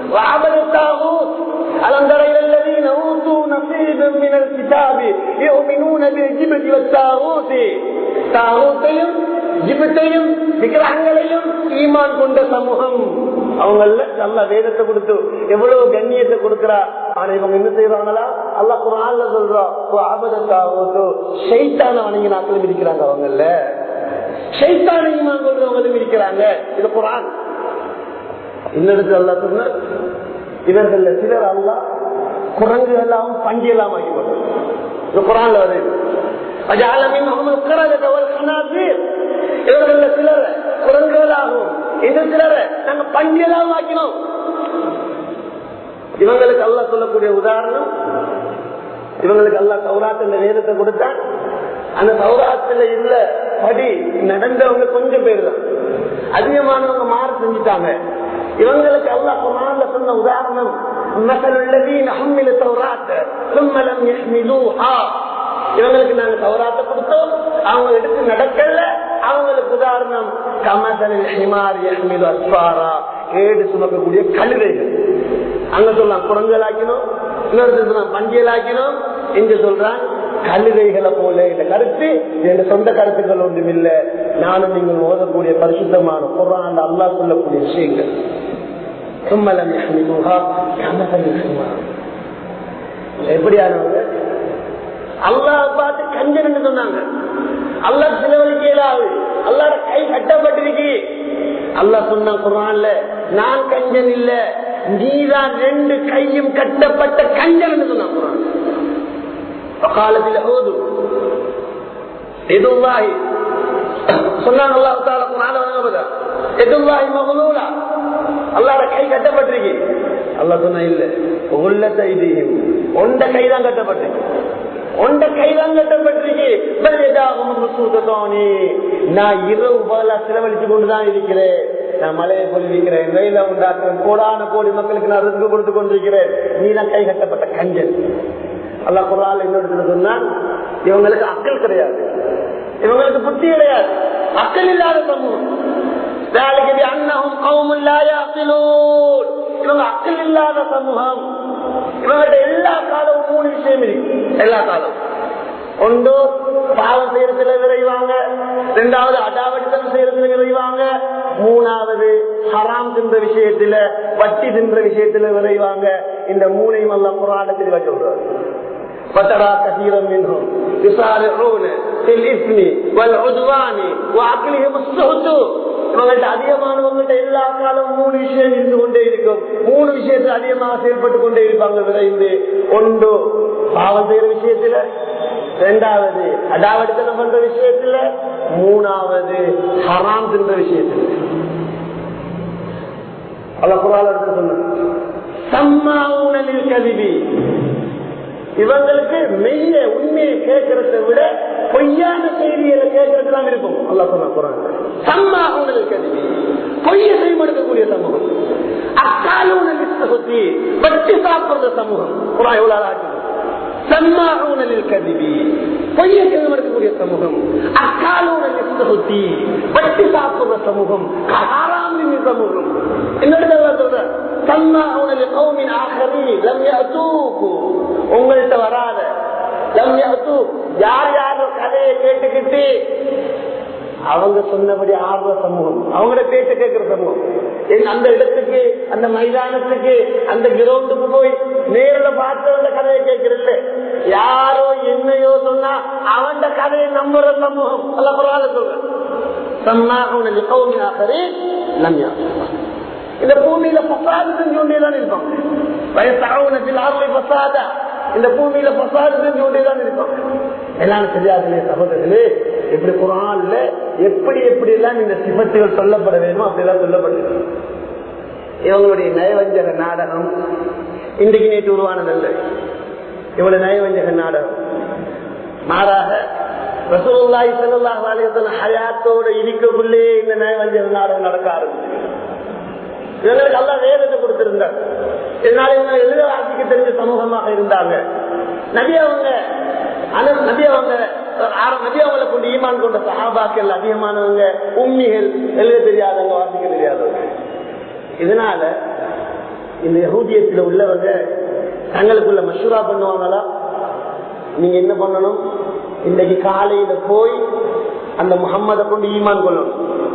ألم تر إلى الذين أوتوا نصيبا من الكتاب يؤمنون بالجبت والطاغوت தாகூத்தையும் ஜிபத்தையும் விக்கிரகங்களையும் ஈமான் கொண்ட சமூகம் அவங்கள நல்ல வேதத்தை கொடுத்து எவ்வளவு கண்ணியத்தை கொடுக்கிறா ஆனா இவங்க என்ன செய்யறாங்களா அல்ல குரான்ல சொல்றோம் ஆபதத்தாகோ ஷைத்தான வணங்கி நாட்களும் இருக்கிறாங்க அவங்கள ஷைத்தான ஈமான் கொண்டவங்களும் இருக்கிறாங்க இது குரான் இன்னொரு அல்லா சொன்ன இவர்கள் சிலர் அல்லா குரங்கு எல்லாம் பண்டி எல்லாம் ஆகி போட்டோம் குரான்ல வருது இவர்கள் சிலர் குரங்குகளாகும் இந்த சிலரை நாங்க பண்டியெல்லாம் ஆக்கினோம் இவங்களுக்கு அல்ல சொல்லக்கூடிய உதாரணம் இவங்களுக்கு அல்ல சௌராத் இந்த வேதத்தை கொடுத்தா அந்த சௌராத்துல இல்ல படி நடந்தவங்க கொஞ்சம் பேர் தான் அதிகமானவங்க மாற செஞ்சுட்டாங்க இவங்களுக்கு அல்லா குரான்ல சொன்ன உதாரணம் مثل الذين حملوا التوراة ثم لم يحملوها இவங்களுக்கு நாங்க சௌராத்த கொடுத்தோம் அவங்க எடுத்து நடக்கல அவங்களுக்கு உதாரணம் கமதலில் ஹிமார் யஹ்மிது அஸ்வாரா ஏடு சுமக்கக்கூடிய கழுதைகள் அங்க சொல்லலாம் குரங்கலாக்கினோம் இன்னொரு சொல்லலாம் பஞ்சியலாக்கினோம் இங்க சொல்றான் கழுதைகளை போல இந்த கருத்து என் சொந்த கருத்துக்கள் ஒன்றும் இல்லை நானும் நீங்கள் ஓதக்கூடிய பரிசுத்தமான குரான் அல்லா சொல்லக்கூடிய விஷயங்கள் சும்மலம் எப்படியானவங்க அல்லாஹ் பார்த்து கஞ்சன் சொன்னாங்க அல்லாஹ் செலவழிக்கலாது அல்லாட கை கட்டப்பட்டிருக்கு அல்லாஹ் சொன்ன குரான்ல நான் கஞ்சன் இல்ல நீதான் ரெண்டு கையும் கட்டப்பட்ட கஞ்சன் சொன்னான் குரான் காலத்தில் போது எதுவாய் சொன்னாங்க அல்லாஹ் தால குரான வழங்கப்பதா எதுவாய் மகளூலா அல்லாட கை கட்டப்பட்டிருக்கு அல்லாஹ் சொன்ன இல்ல உள்ள தைதியும் ஒண்ட கைதான் கட்டப்பட்டிருக்கு ஒண்ட கைதான் கட்டப்பட்டிருக்கு நான் இரவு பகலா செலவழிச்சு கொண்டுதான் இருக்கிறேன் நான் மலையை பொழிவிக்கிறேன் வெயில உண்டாக்குறேன் கோடான கோடி மக்களுக்கு நான் ரிஸ்க் கொடுத்து கொண்டிருக்கிறேன் நீ தான் கை கட்டப்பட்ட கஞ்சன் அல்லா குரால் இன்னொரு சொன்னா இவங்களுக்கு அக்கல் கிடையாது இவங்களுக்கு புத்தி கிடையாது அக்கல் இல்லாத சமூகம் இவங்க அக்கல் இல்லாத சமூகம் இவங்கள்ட்ட எல்லா காலமும் மூணு விஷயம் இருக்கு எல்லா காலம் ஒன்று பாவம் செய்யறதுல விரைவாங்க ரெண்டாவது அடாவடித்தனம் செய்யறதுல விரைவாங்க மூணாவது ஹராம் தின்ற விஷயத்துல வட்டி தின்ற விஷயத்துல விரைவாங்க இந்த மூணையும் எல்லாம் புராணத்தில் சொல்றாரு فترى كثيرا منهم يسارعون في الاثم والعدوان واكلهم السهت இவங்கள்ட்ட அதிகமானவங்கள்ட்ட எல்லா காலம் மூணு விஷயம் இருந்து கொண்டே இருக்கும் மூணு விஷயத்துல அதிகமாக செயல்பட்டு கொண்டே இருப்பாங்க விரைந்து ஒன்று பாவம் செய்யற விஷயத்துல இரண்டாவது அடாவடித்தனம் பண்ற விஷயத்துல மூணாவது ஹராம் தின்ற விஷயத்துல அல்ல குரால் எடுத்து சொன்ன சம்மாவுணலில் கதிவி இவங்களுக்கு மெய்ய உண்மையை கேட்கறத விட பொய்யான செய்திகளை கேட்கறதுலாம் இருக்கும் அல்லா சொன்ன குரான் சம்மாவுணலில் கதிவி பொய்ய செய்யப்படுத்தக்கூடிய சமூகம் அக்காலூனல் சுத்தி வட்டி சாப்பிடுற சமூகம் குரான் எவ்வளவு ஆச்சு சம்மாவுணலில் கதிவி பொய்ய செய்யப்படுத்தக்கூடிய சமூகம் அக்காலூனல் சுத்தி வட்டி சாப்பிடுற சமூகம் காராமின் சமூகம் என்னோட சொல்ற உங்கள்கிட்ட வராத யார் யார் கதையை கேட்டுக்கிட்டு அவங்க சொன்னபடி ஆர்வ சமூகம் அவங்களோட பேச்சு கேட்கிற சமூகம் அந்த இடத்துக்கு அந்த மைதானத்துக்கு அந்த கிரவுண்டுக்கு போய் நேரில் பார்த்து அந்த கதையை கேட்கறதில்ல யாரோ என்னையோ சொன்னா அவன் கதையை நம்புற சமூகம் அல்ல பரவாயில்ல சொல்றேன் சம்மாவுன கௌமியாகரே லம்யா இந்த பூமியில பசாது செஞ்சு கொண்டேதான் இருப்பாங்க வயசாவுனத்தில் ஆர்வை பசாதா இந்த பூமியில பசாது செஞ்சு கொண்டேதான் இருப்பாங்க எல்லாம் தெரியாதுலே சகோதரர்களே எப்படி குரான்ல எப்படி எப்படி எல்லாம் இந்த சிபத்துகள் சொல்லப்பட வேணுமோ அப்படியெல்லாம் சொல்லப்படுது இவங்களுடைய நயவஞ்சக நாடகம் இன்றைக்கு நேற்று உருவானதல்ல இவங்களுடைய நயவஞ்சக நாடகம் மாறாக ரசூல்லாய் செல்லாஹ் அலிஹன் ஹயாத்தோட இருக்கக்குள்ளே இந்த நயவஞ்சக நாடகம் நடக்க ஆரம்பிச்சு இவங்களுக்கு எல்லாம் வேதத்தை கொடுத்திருந்தார் இதனால இவங்க எழுத வாசிக்க தெரிஞ்ச சமூகமாக இருந்தாங்க நபி அவங்க நபி அவங்க நபி அவங்களை கொண்டு ஈமான் கொண்ட சகாபாக்கள் அதிகமானவங்க உண்மைகள் எழுத தெரியாதவங்க வாசிக்க தெரியாதவங்க இதனால இந்த யகூதியத்தில் உள்ளவங்க தங்களுக்குள்ள மஷூரா பண்ணுவாங்களா நீங்க என்ன பண்ணணும் இன்னைக்கு காலையில போய் அந்த முகம்மதை கொண்டு ஈமான் கொள்ளணும்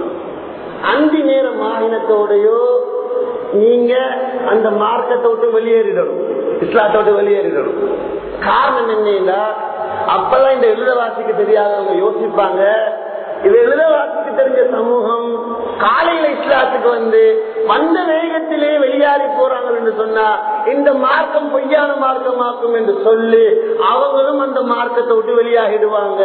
அஞ்சு நேர மாநிலத்தோடையோ நீங்க அந்த மார்க்கத்தை விட்டு வெளியேறிடணும் இஸ்லாத்தை விட்டு வெளியேறிடணும் காரணம் என்னன்னா அப்பெல்லாம் இந்த எழுத வாசிக்க தெரியாதவங்க யோசிப்பாங்க இது எழுத வாசிக்க தெரிஞ்ச சமூகம் காலையில இஸ்லாத்துக்கு வந்து வந்த வேகத்திலே வெளியாறி போறாங்க என்று சொன்னா இந்த மார்க்கம் பொய்யான மார்க்கமாக்கும் என்று சொல்லி அவங்களும் அந்த மார்க்கத்தை விட்டு வெளியாகிடுவாங்க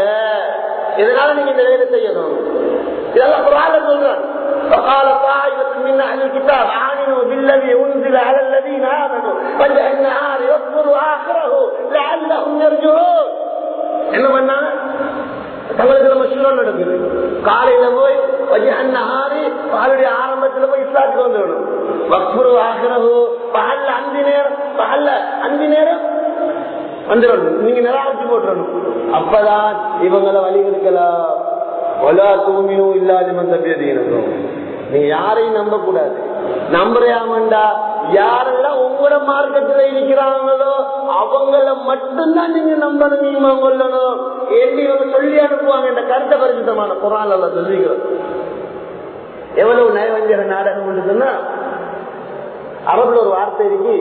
இதனால நீங்க இந்த வேலை செய்யணும் இதெல்லாம் குரால சொல்றாங்க وقال طائفة من أهل الكتاب آمنوا بالذي أنزل على الذين آمنوا وجه النهار يكفروا آخره لعلهم يرجعون என்ன பண்ணாங்க தங்களுக்கு மசூரம் நடக்குது காலையில போய் வஜ்ஹன்னஹாரி பகலுடைய ஆரம்பத்துல போய் இஸ்லாத்துக்கு வந்துடணும் வக்ஃபுரு ஆகிறது பகல்ல அஞ்சு நேரம் பகல்ல அஞ்சு நேரம் வந்துடணும் நீங்க நிராகரிச்சு போட்டுறணும் அப்பதான் இவங்களை வழி எடுக்கலாம் ஒலா தூமினும் இல்லாத மந்தபியதீனம் நீங்க யாரையும் நம்ப கூடாது நம்புறையாமண்டா யாரெல்லாம் உங்களோட மார்க்கத்துல இருக்கிறாங்களோ அவங்கள மட்டும்தான் நீங்க நம்பணும் நீங்க கொள்ளணும் என்று இவங்க சொல்லி அனுப்புவாங்க இந்த கருத்த பரிசுத்தமான குரான் அல்ல சொல்லிக்கிறோம் எவ்வளவு நயவஞ்சக நாடகம் சொன்னா அவர்கள் ஒரு வார்த்தை இருக்கு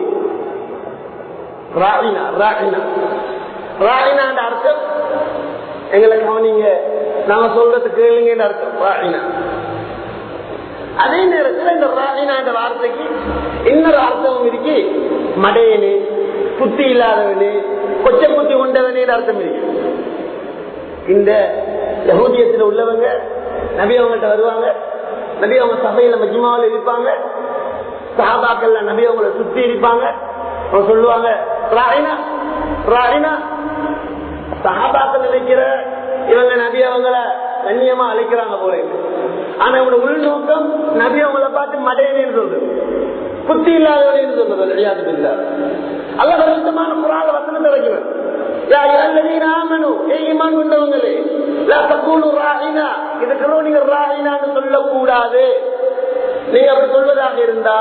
ராகினா ராகினா ராகினான்ற அர்த்தம் எங்களை கவனிங்க நாங்க சொல்றது கேளுங்கன்னு அர்த்தம் ராகினா அதே நேரத்தில் இந்த ராகினா என்ற வார்த்தைக்கு இன்னொரு அர்த்தமும் இருக்கு மடையனு புத்தி இல்லாதவனு கொச்ச புத்தி கொண்டவனே அர்த்தம் இருக்கு இந்த யகூதியத்தில் உள்ளவங்க நபி அவங்கள்ட்ட வருவாங்க நபி அவங்க சபையில மஜ்மாவில் இருப்பாங்க சஹாபாக்கள்ல நபி அவங்களை சுத்தி இருப்பாங்க அவங்க சொல்லுவாங்க ராயினா ராயினா சஹாபாக்கள் நினைக்கிற இவங்க நபி அவங்கள கண்ணியமா அழைக்கிறாங்க போல ஆனா இவங்க உள்நோக்கம் நபி அவங்கள பார்த்து மடையனு சொல்றது புத்தி இல்லாதவனு சொல்றது விளையாட்டு இல்ல அல்ல வருத்தமான புறாத வசனம் கிடைக்கிறது கொண்டவங்களே இதுக்கு நீங்க ராயினான்னு சொல்லக்கூடாது நீங்க அப்படி சொல்வதாக இருந்தா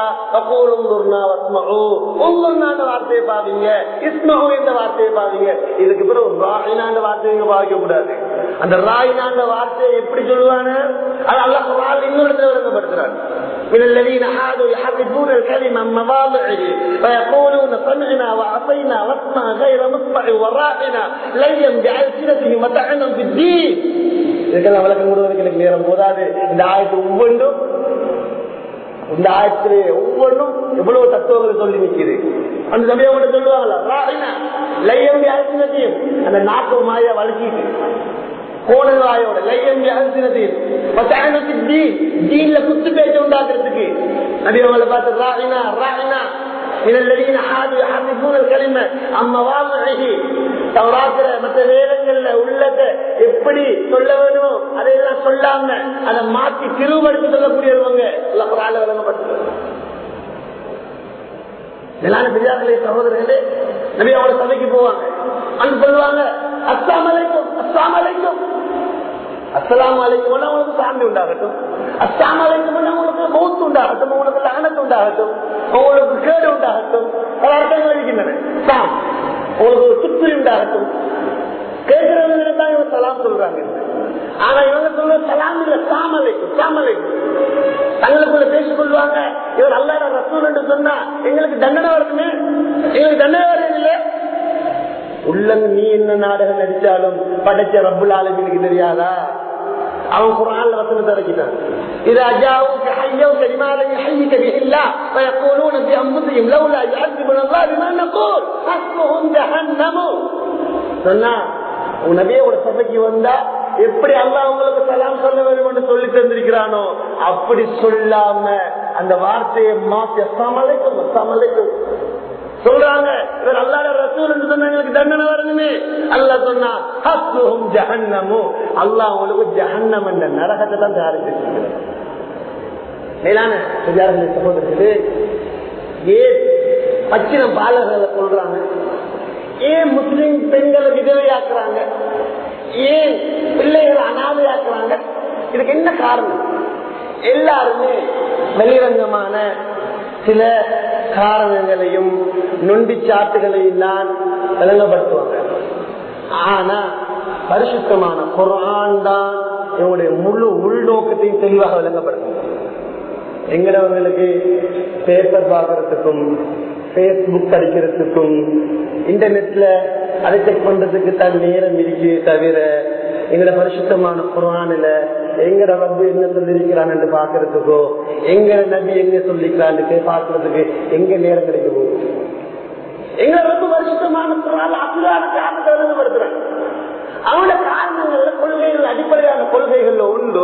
வார்த்தையை பாவீங்க இஸ்மஹு என்ற வார்த்தையை பாவீங்க இதுக்கு பிறகு ராயினான்ற வார்த்தையை நீங்க பாவிக்க கூடாது அந்த ராயினான்ற வார்த்தையை எப்படி சொல்லுவாங்க அது அல்ல இன்னொரு விளங்கப்படுத்துறாங்க من الذين حادوا يحرفون الكلمة عن مواضعه فيقولون سمعنا وعصينا واسمع غير مسمع وراعنا ليا بألسنتهم وطعنا في الدين இதுக்கெல்லாம் விளக்கம் கொடுவதற்கு எனக்கு நேரம் போதாது இந்த ஆயத்து ஒவ்வொன்றும் இந்த ஆயத்திலே ஒவ்வொன்றும் எவ்வளவு தத்துவங்கள் சொல்லி நிற்குது அந்த சமயம் கூட சொல்லுவாங்களா ராகினா லையம் அரிசினத்தையும் அந்த நாக்கு மாய வளர்ச்சிட்டு கோணல் வாயோட லையம் அரிசினத்தையும் ஜீன்ல குத்து பேச்சு உண்டாக்குறதுக்கு நபி அவங்களை பார்த்து ராகினா ராகினா من الذين حادوا يحرفون الكلمة عن مواضعه தவறாக்கிற மற்ற வேதங்கள்ல உள்ளதை எப்படி சொல்ல வேணுமோ அதையெல்லாம் சொல்லாம அதை மாற்றி திருவடுத்து சொல்லக்கூடியவங்க எல்லாம் ஒரு ஆள விளங்கப்பட்டு எல்லாரும் பெரியார்களே சகோதரர்களே நபி அவங்கள சபைக்கு போவாங்க அங்க சொல்லுவாங்க அஸ்லாம் அலைக்கும் அஸ்லாம் அலைக்கும் அஸ்லாம் அலைக்கும் உங்களுக்கு சாமி உண்டாகட்டும் அஸ்லாம் அலைக்கும் உங்களுக்கு மௌத்து உண்டாகட்டும் உங்களுக்கு லகனத்து உண்டாகட்டும் உங்களுக்கு கேடு உண்டாகட்டும் பல அர்த்தங்கள் இருக்கின்றன சாம் உங்களுக்கு ஒரு சுற்றி உண்டாகட்டும் கேட்கிறவங்க தான் இவங்க சலாம் சொல்றாங்க ஆனா இவங்க சொல்ற சலாம் இல்ல சாமலைக்கும் சாமலைக்கும் தங்களுக்குள்ள பேசிக் கொள்வாங்க இவர் அல்லாத ரசூல் என்று சொன்னா எங்களுக்கு தண்டனை வரணுமே எங்களுக்கு தண்டனை வரதில்லை உள்ளங்க நீ என்ன நாடகம் நடிச்சாலும் படைச்ச ரப்புல் ஆலமினுக்கு தெரியாதா அவன் குரான்ல வசனத்தை இறக்கிட்டான் إذا جاءوك حيوك لما لم يحيك به الله فيقولون في أنفسهم لولا يعذبنا الله بما نقول حسبهم جهنم சொன்னா உன் நபியோட சபைக்கு வந்தா எப்படி அல்லா உங்களுக்கு சலாம் சொல்ல வேண்டும் என்று சொல்லி தந்திருக்கிறானோ அப்படி சொல்லாம அந்த வார்த்தையை மாற்றி அஸ்ஸாமலைக்கும் அஸ்ஸாமலைக்கும் சொல்றாங்க இவர் அல்லாட ரசூல் என்று சொன்னா எங்களுக்கு தண்டனை வரணுமே அல்லா சொன்னா ஹஸ்துஹும் ஜஹன்னமு அல்லாஹ் உங்களுக்கு ஜஹன்னம் என்ற நரகத்தை தான் தயாரிச்சிருக்கிறார் மேலான பெரியார்களே சகோதரர்களே ஏன் பச்சின பாலர்களை சொல்றாங்க ஏன் முஸ்லிம் பெண்களை விதவையாக்குறாங்க ஏன் பிள்ளைகளை அனாதையாக்குறாங்க இதுக்கு என்ன காரணம் எல்லாருமே வெளிரங்கமான சில காரணங்களையும் நொண்டி சாட்டுகளையும் தான் விளங்கப்படுத்துவாங்க ஆனா பரிசுத்தமான குரான் தான் இவங்களுடைய முழு உள்நோக்கத்தையும் தெளிவாக விளங்கப்படுத்தும் எங்கடவங்களுக்கு பேப்பர் பார்க்கறதுக்கும் பேஸ்புக் படிக்கிறதுக்கும் இன்டர்நெட்ல அதை செக் பண்றதுக்கு தான் நேரம் இருக்கு தவிர எங்கட பரிசுத்தமான குரானில எங்கட ரப்பு என்ன சொல்லிருக்கிறான் என்று பாக்குறதுக்கோ எங்க நபி எங்க சொல்லிக்கிறான்னு பாக்குறதுக்கு எங்க நேரம் கிடைக்க போகுது எங்க ரப்பு பரிசுத்தமான குரான் அசுரான காரணத்தை விளங்கப்படுத்துறாங்க அவனோட காரணங்கள்ல கொள்கைகள் அடிப்படையான கொள்கைகள்ல உண்டு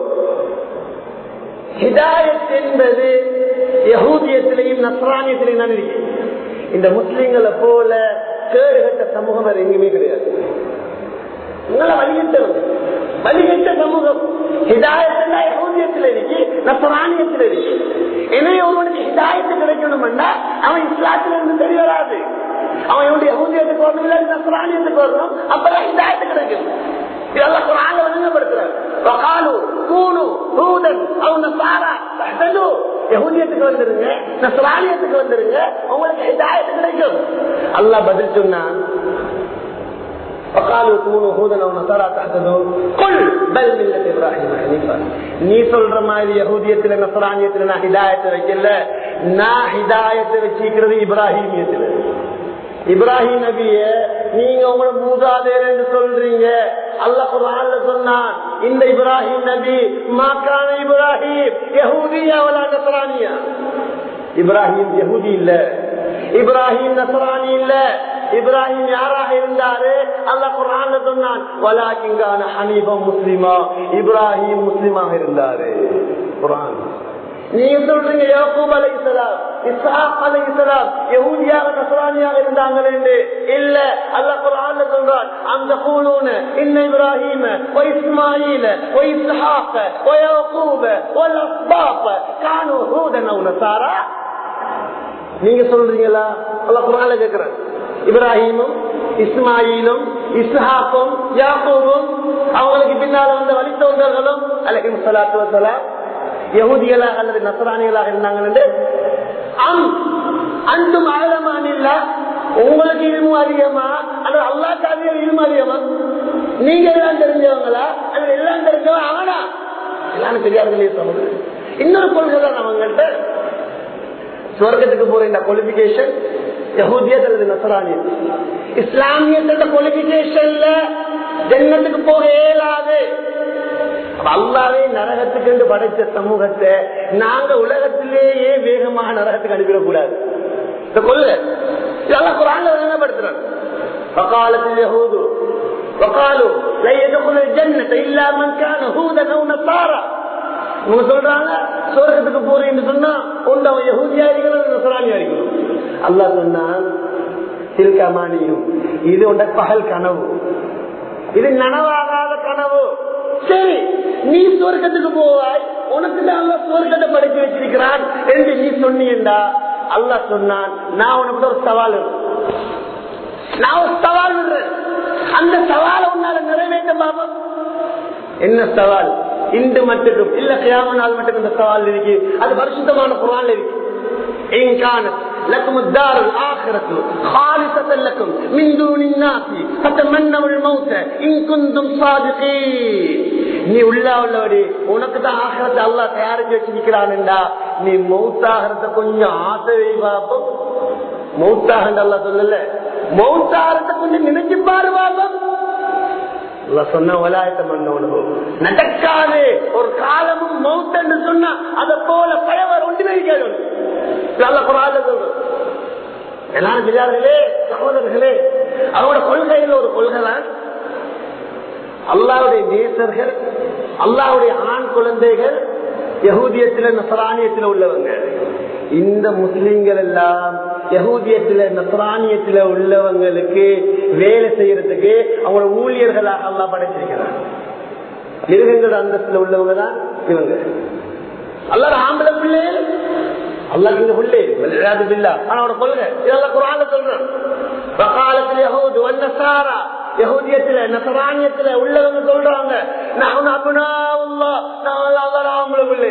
ஹிதாயத் என்பது யகூதியத்திலையும் நஸ்ரானியத்திலையும் தான் இருக்கு இந்த முஸ்லிம்களை போல கேடுகட்ட சமூகம் வேற எங்குமே கிடையாது உங்களை வழிகட்டவங்க வழிகட்ட சமூகம் ஹிதாயத்துல யகூதியத்தில் இருக்கு நஸ்ரானியத்தில் இருக்கு எனவே ஒருவனுக்கு ஹிதாயத்து கிடைக்கணும்னா அவன் இஸ்லாத்துல இருந்து தெரிய வராது அவன் இவனுடைய யகூதியத்துக்கு வரணும் இல்லை நஸ்ரானியத்துக்கு வரணும் அப்பதான் ஹிதாயத்து கிடைக்கும் இதெல்லாம் குரான்ல வழங்கப்படுத்துறாரு வகாலு கூனு ஹூதன் அவ நசாரா தஹ்தது யஹூதியத்துக்கு வந்துருங்க நஸ்ரானியத்துக்கு வந்துருங்க உங்களுக்கு ஹிதாயத்து கிடைக்கும் அல்லாஹ் பதில் சொன்னான் وقالوا كونوا هودا او نصارى تهتدوا قل بل مله ابراهيم حنيفا நீ சொல்ற மாதிரி யஹூதியத்துல நஸ்ரானியத்துல நான் ஹிதாயத்தை வைக்கல நான் ஹிதாயத்தை வச்சிருக்கிறது இப்ராஹிமியத்துல இப்ராஹிம் நபிய நீங்க உங்களோட மூதாதையர் என்று சொல்றீங்க அல்ல குரான்ல சொன்னான் இந்த இப்ராஹிம் நபி மாக்கான இப்ராஹிம் யஹூதியா வலா நசரானியா இப்ராஹிம் யஹூதி இல்ல இப்ராஹிம் நசரானி இல்ல இப்ராஹிம் யாராக இருந்தாரு அல்ல குரான்ல சொன்னான் வலாக்கிங்கான ஹனீபம் முஸ்லிமா இப்ராஹிம் முஸ்லிமாக இருந்தாரு குரான் நீங்க சொல்றீங்க யாக்கூப் அலை இஸ்லாம் இஸ்ஹாக் அலை இஸ்லாம் யஹூதியாக நஸ்ரானியாக இருந்தாங்க இல்ல அல்லாஹ் குர்ஆன்ல சொல்றான் அந்த கூலூன இன்ன இப்ராஹீம வ இஸ்மாயீல வ இஸ்ஹாக் வ யாக்கூப வல் அஸ்பாத் கானூ ஹூதன் அவ் நஸாரா நீங்க சொல்றீங்களா அல்லாஹ் குர்ஆன்ல கேக்குறான் இப்ராஹீமும் இஸ்மாயிலும் இஸ்ஹாக்கும் யாக்கூபும் அவங்களுக்கு பின்னால வந்த வழித்தோன்றர்களும் அலைஹிம் ஸலாத்து வஸலாம் யகுதிகளாக அல்லது நசராணிகளாக இருந்தாங்க அன்றும் ஆழமானில்ல உங்களுக்கு இருமும் அதிகமா அல்லது அல்லாக்காக இருமும் அதிகமா நீங்க எல்லாம் தெரிஞ்சவங்களா அல்லது எல்லாம் தெரிஞ்சவங்க அவனா எல்லாம் தெரியாதே சொல்லுது இன்னொரு கொள்கை தான் அவங்கள்ட்ட சுவர்க்கத்துக்கு போற இந்த குவாலிபிகேஷன் யகுதியத் அல்லது நசரானியத் இஸ்லாமியத்தோட குவாலிபிகேஷன்ல ஜன்னத்துக்கு போக இயலாது அல்லாவே நரகத்துக்கு என்று படைத்த சமூகத்தை நாங்க உலகத்திலேயே வேகமாக நரகத்துக்கு அனுப்பிடக்கூடாது இந்த கொள்ள இதெல்லாம் குரான்ல விளங்கப்படுத்துறாங்க வக்காலத்தில் யஹூது வக்காலு லை யதுகுல் ஜன்னத இல்லா மன் கான ஹூதன் அவ் நஸாரா இவங்க சொல்றாங்க சொர்க்கத்துக்கு போறீங்கன்னு சொன்னா ஒன்று அவன் யஹூதியா இருக்கணும் நசரானியா இருக்கணும் அல்லாஹ் சொன்னான் சில்கமானியும் இது உண்ட பகல் கனவு இது நனவாகாத கனவு சரி நீ சொர்க்கத்துக்கு போவாய் உனக்கு தான் சொர்க்கத்தை படிச்சு வச்சிருக்கிறான் என்று நீ சொன்னீங்கடா அல்லாஹ் சொன்னான் நான் உனக்கு ஒரு சவால் இருக்கு. நான் ஒரு சவால் விடுறேன் அந்த சவாலை உன்னால நிறைவேற்ற பாபா என்ன சவால் இன்று மட்டுக்கும் இல்ல கியாம நாள் மட்டும் இந்த சவால் இருக்கு அது பரிசுத்தமான குரான் இருக்கு إن كانت لكم الدار الآخرة خالصة لكم من دون الناس فتمنوا الموت إن كنتم صادقين நீ உள்ள உள்ளபடி உனக்கு தான் ஆகிறத அல்லா தயாரிச்சு வச்சிருக்கிறான்டா நீ மௌத்தாகிறத கொஞ்சம் ஆசை வை பாப்போம் மௌத்தாக அல்லா சொல்லல மௌத்தாகிறத கொஞ்சம் நினைச்சு பாரு பாப்போம் சொன்ன வலாயத்தை பண்ணணும் நடக்காது ஒரு காலமும் மௌத்தன்னு சொன்னா அதை போல பயவர் ஒன்றுமே இருக்காது நல்ல குரால சொல்றோம் எல்லாரும் பிள்ளையார்களே சகோதரர்களே அவரோட கொள்கையில் ஒரு கொள்கை தான் அல்லாவுடைய நேசர்கள் அல்லாவுடைய ஆண் குழந்தைகள் யகூதியத்துல நசராணியத்துல உள்ளவங்க இந்த முஸ்லிம்கள் எல்லாம் யகூதியத்துல நசராணியத்துல உள்ளவங்களுக்கு வேலை செய்யறதுக்கு அவங்களோட ஊழியர்களாக அல்லா படைச்சிருக்கிறார் மிருகங்களோட அந்தஸ்துல உள்ளவங்க தான் இவங்க அல்லாத ஆம்பளை பிள்ளைகள் அல்லாஹ் இந்த பிள்ளை விளையாடு பில்லா ஆனா கொள்கை இதெல்லாம் குரான சொல்றேன் வக்காலத்தில் யகூது வன்னசாரா யகுதியத்துல நசராணியத்துல உள்ளவங்க சொல்றாங்க நான் அபுனா உள்ளா நான் ஆம்பளை பிள்ளை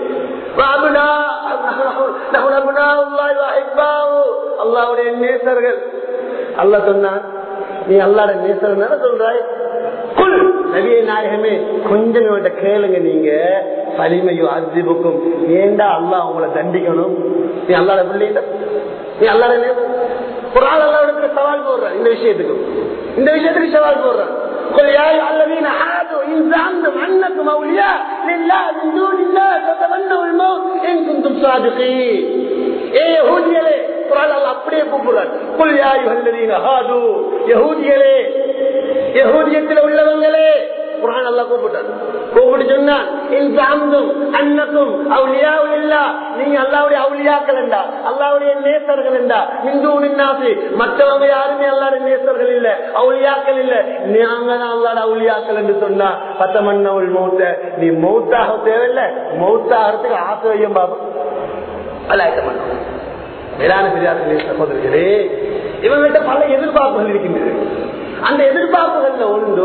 அல்லாவுடைய நேசர்கள் அல்ல சொன்னான் நீ அல்லாட நேசர் சொல்றாய் குல் நபிய நாயகமே கொஞ்சம் இவன்கிட்ட கேளுங்க நீங்க வலிமையும் அஜிபுக்கும் ஏண்டா அல்லா உங்களை தண்டிக்கணும் நீ அல்லாட பிள்ளைங்க நீ அல்லாட நேசர் ஒரு ஆள் அல்லாவிடத்துல சவால் போடுறான் இந்த விஷயத்துக்கு இந்த விஷயத்துக்கு சவால் போடுறான் قل يا ايها الذين هادوا ان زعمتم انكم اولياء لله من دون الله فتمنوا الموت ان كنتم صادقين ஏ யஹூதியலே குரான் அல்லாஹ் அப்படியே கூப்பிடுறான் குல் யா அய்யுஹல்லதீன ஹாது யஹூதியலே யஹூதியத்தில் உள்ளவங்களே குரான் அல்லாஹ் கூப்பிட்டான் கூப்பிட்டு சொன்னான் இன் ஜாம்தும் அன்னக்கும் அவுலியாவுல் இல்லா நீங்க அல்லாஹ்வுடைய அவுலியாக்கள் என்றா அல்லாஹ்வுடைய நேசர்கள் என்றா இந்து நின்னாசி மற்றவங்க யாருமே அல்லாஹ்வுடைய நேசர்கள் இல்ல அவுலியாக்கள் இல்ல நாங்க தான் அல்லாஹ்வுடைய அவுலியாக்கள் என்று சொன்னா பத்தமன்னவுல் மௌத்த நீ மௌத்தாக தேவையில்லை மௌத்தாகிறதுக்கு ஆசை வையும் பாபா அல்லாஹ் மேலான பெரியார்களே சகோதரர்களே இவங்கள்ட்ட பல எதிர்பார்ப்புகள் இருக்கின்றது அந்த எதிர்பார்ப்புகள்ல ஒன்று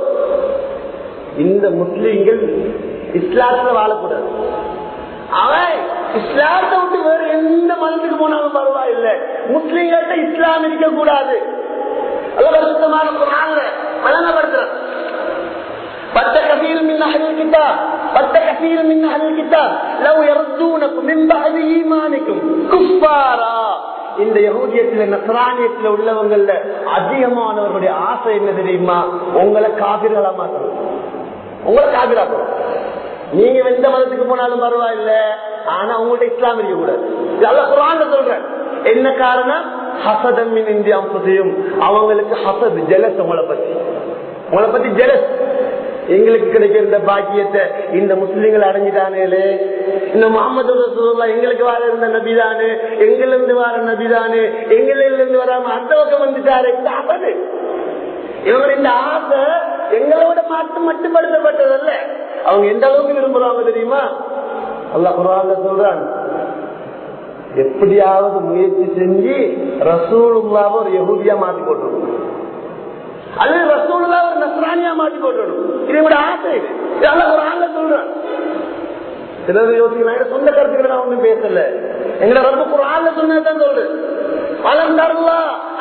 இந்த முஸ்லீம்கள் இஸ்லாத்துல வாழக்கூடாது அவன் இஸ்லாத்தை விட்டு வேற எந்த மதத்துக்கு போனாலும் பரவாயில்லை முஸ்லீம்கள்ட்ட இஸ்லாம் இருக்க கூடாது சுத்தமான குரான்ல வழங்கப்படுத்துறான் பத்த கபீர் மின் அஹல் கிதாப் பத்த கபீர் மின் அஹல் கிதாப் லவ் யர்தூனக்கும் மின் பஅதி ஈமானிக்கும் குஃபாரா இந்த யகூதியத்துல நசரானியத்துல உள்ளவங்கள்ல அதிகமானவர்களுடைய ஆசை என்ன தெரியுமா உங்களை காபிர்களா மாத்தணும் உங்களை காபிராக்கணும் நீங்க எந்த மதத்துக்கு போனாலும் பரவாயில்ல ஆனா உங்கள்ட்ட இஸ்லாம் இருக்க கூடாது இதெல்லாம் குரான் சொல்றேன் என்ன காரணம் ஹசதம் இந்தியா அம்பதையும் அவங்களுக்கு ஹசத் ஜெலஸ் உங்களை பத்தி உங்களை பத்தி ஜெலஸ் எங்களுக்கு கிடைக்கிற இந்த பாக்கியத்தை இந்த முஸ்லீம்கள் அடைஞ்சிட்டானே இந்த முகமது ரசூல்லா எங்களுக்கு வாழ இருந்த நபிதானு எங்கில இருந்து வார நபிதானு எங்கில இருந்து வராம அந்த பக்கம் வந்துட்டாரு இந்த ஆபத்து இவங்க இந்த ஆசை எங்களோட மாற்றம் மட்டுப்படுத்தப்பட்டதல்ல அவங்க எந்த அளவுக்கு விரும்புறாங்க தெரியுமா அல்ல குரான்ல சொல்றான் எப்படியாவது முயற்சி செஞ்சு ரசூலுல்லாவை ஒரு யகுதியா மாத்தி போட்டுருவோம் அல்லது ரசூலுல்லா ஒரு நஸ்ரானியா மாத்தி போட்டுடும் இது கூட ஆசை இது இதெல்லாம் ஒரு ஆண்ல சொல்றேன் சிலர் யோசிக்கிறாங்க சொந்த கருத்துக்களை நான் ஒண்ணும் பேசல எங்களை ரொம்ப ஒரு ஆள்ல சொன்னதான் சொல்றேன் வளர்ந்தாருலா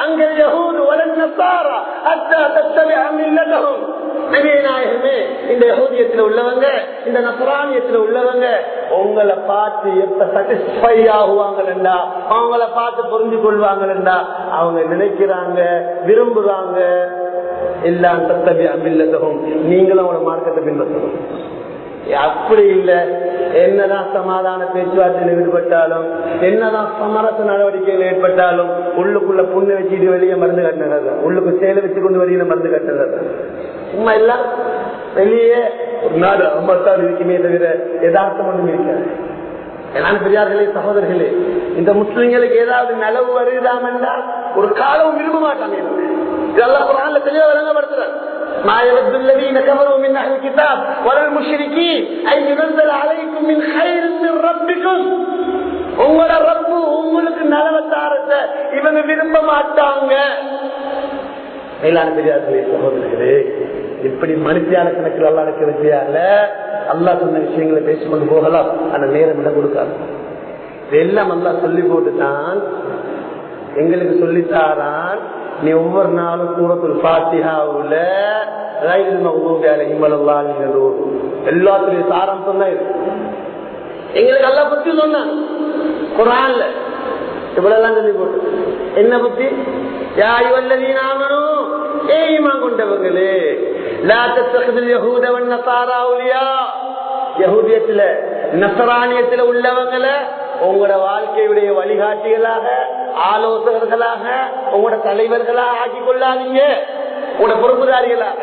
அங்கள் யஹூது வலன் நசாரா அத்தா தத்தபிஅ மில்லதஹும் நபியே நாயகமே இந்த யகூதியத்துல உள்ளவங்க இந்த நசரானியத்துல உள்ளவங்க உங்களை பார்த்து எப்ப சாட்டிஸ்பை ஆகுவாங்கல்லா அவங்கள பார்த்து புரிஞ்சு கொள்வாங்கல்லா அவங்க நினைக்கிறாங்க விரும்புறாங்க எல்லாம் தத்தபி அமில்லதகும் நீங்களும் அவங்களோட மார்க்கத்தை பின்பற்றணும் அப்படி இல்ல என்னதான் சமாதான பேச்சுவார்த்தையில் ஈடுபட்டாலும் என்னதான் சமரச நடவடிக்கையில் ஏற்பட்டாலும் உள்ளுக்குள்ள புண்ணு வச்சுட்டு வெளியே மருந்து கட்டினது உள்ளுக்கு சேலை வச்சு கொண்டு வெளியில மருந்து கட்டினது சும்மா எல்லாம் வெளியே ஒரு நாடு அம்பத்தாறு இருக்குமே தவிர யதார்த்தம் ஒன்றும் இருக்காது எல்லாம் பெரியார்களே சகோதரர்களே இந்த முஸ்லிம்களுக்கு ஏதாவது நலவு வருதாமன்னா ஒரு காலம் விரும்ப மாட்டாங்க இதெல்லாம் குரான்ல தெளிவா விளங்கப்படுத்துறாங்க ما يود الذين كفروا من اهل الكتاب ولا المشركين ان ينزل عليكم من خير من ربكم உங்களோட ரப்பு உங்களுக்கு நலவத்தாரத்த இவங்க விரும்ப மாட்டாங்க மேலான பெரியார்களே சகோதரர்களே இப்படி மனுஷியான கணக்கில் அல்லா இருக்க விஷயால அல்லா சொன்ன விஷயங்களை பேசிக்கொண்டு போகலாம் அந்த நேரம் இடம் கொடுக்காது இதெல்லாம் அல்லா சொல்லி போட்டுதான் எங்களுக்கு சொல்லித்தாரான் நீ ஒவ்வொரு நாளும் சூரத்துல் பாத்தியாவுல ரயில் மகூபி அலைஹிமலல்லாஹி எல்லாத்துலயும் சாராம்சம் தான் இருக்கு எங்களுக்கு அல்லா பத்தி சொன்னான் குரான்ல இவ்வளவுதான் சொல்லி போட்டு என்ன பத்தி யாய் வல்லதி நாமனும் ஏய்மா கொண்டவங்களே லா தத்தகிதில் யஹூத வன் நசாரா உலியா யஹூதியத்துல நசராணியத்துல உள்ளவங்களை உங்களோட வாழ்க்கையுடைய வழிகாட்டிகளாக ஆலோசகர்களாக உங்களோட தலைவர்களாக ஆக்கி கொள்ளாதீங்க உங்களோட பொறுப்புதாரிகளாக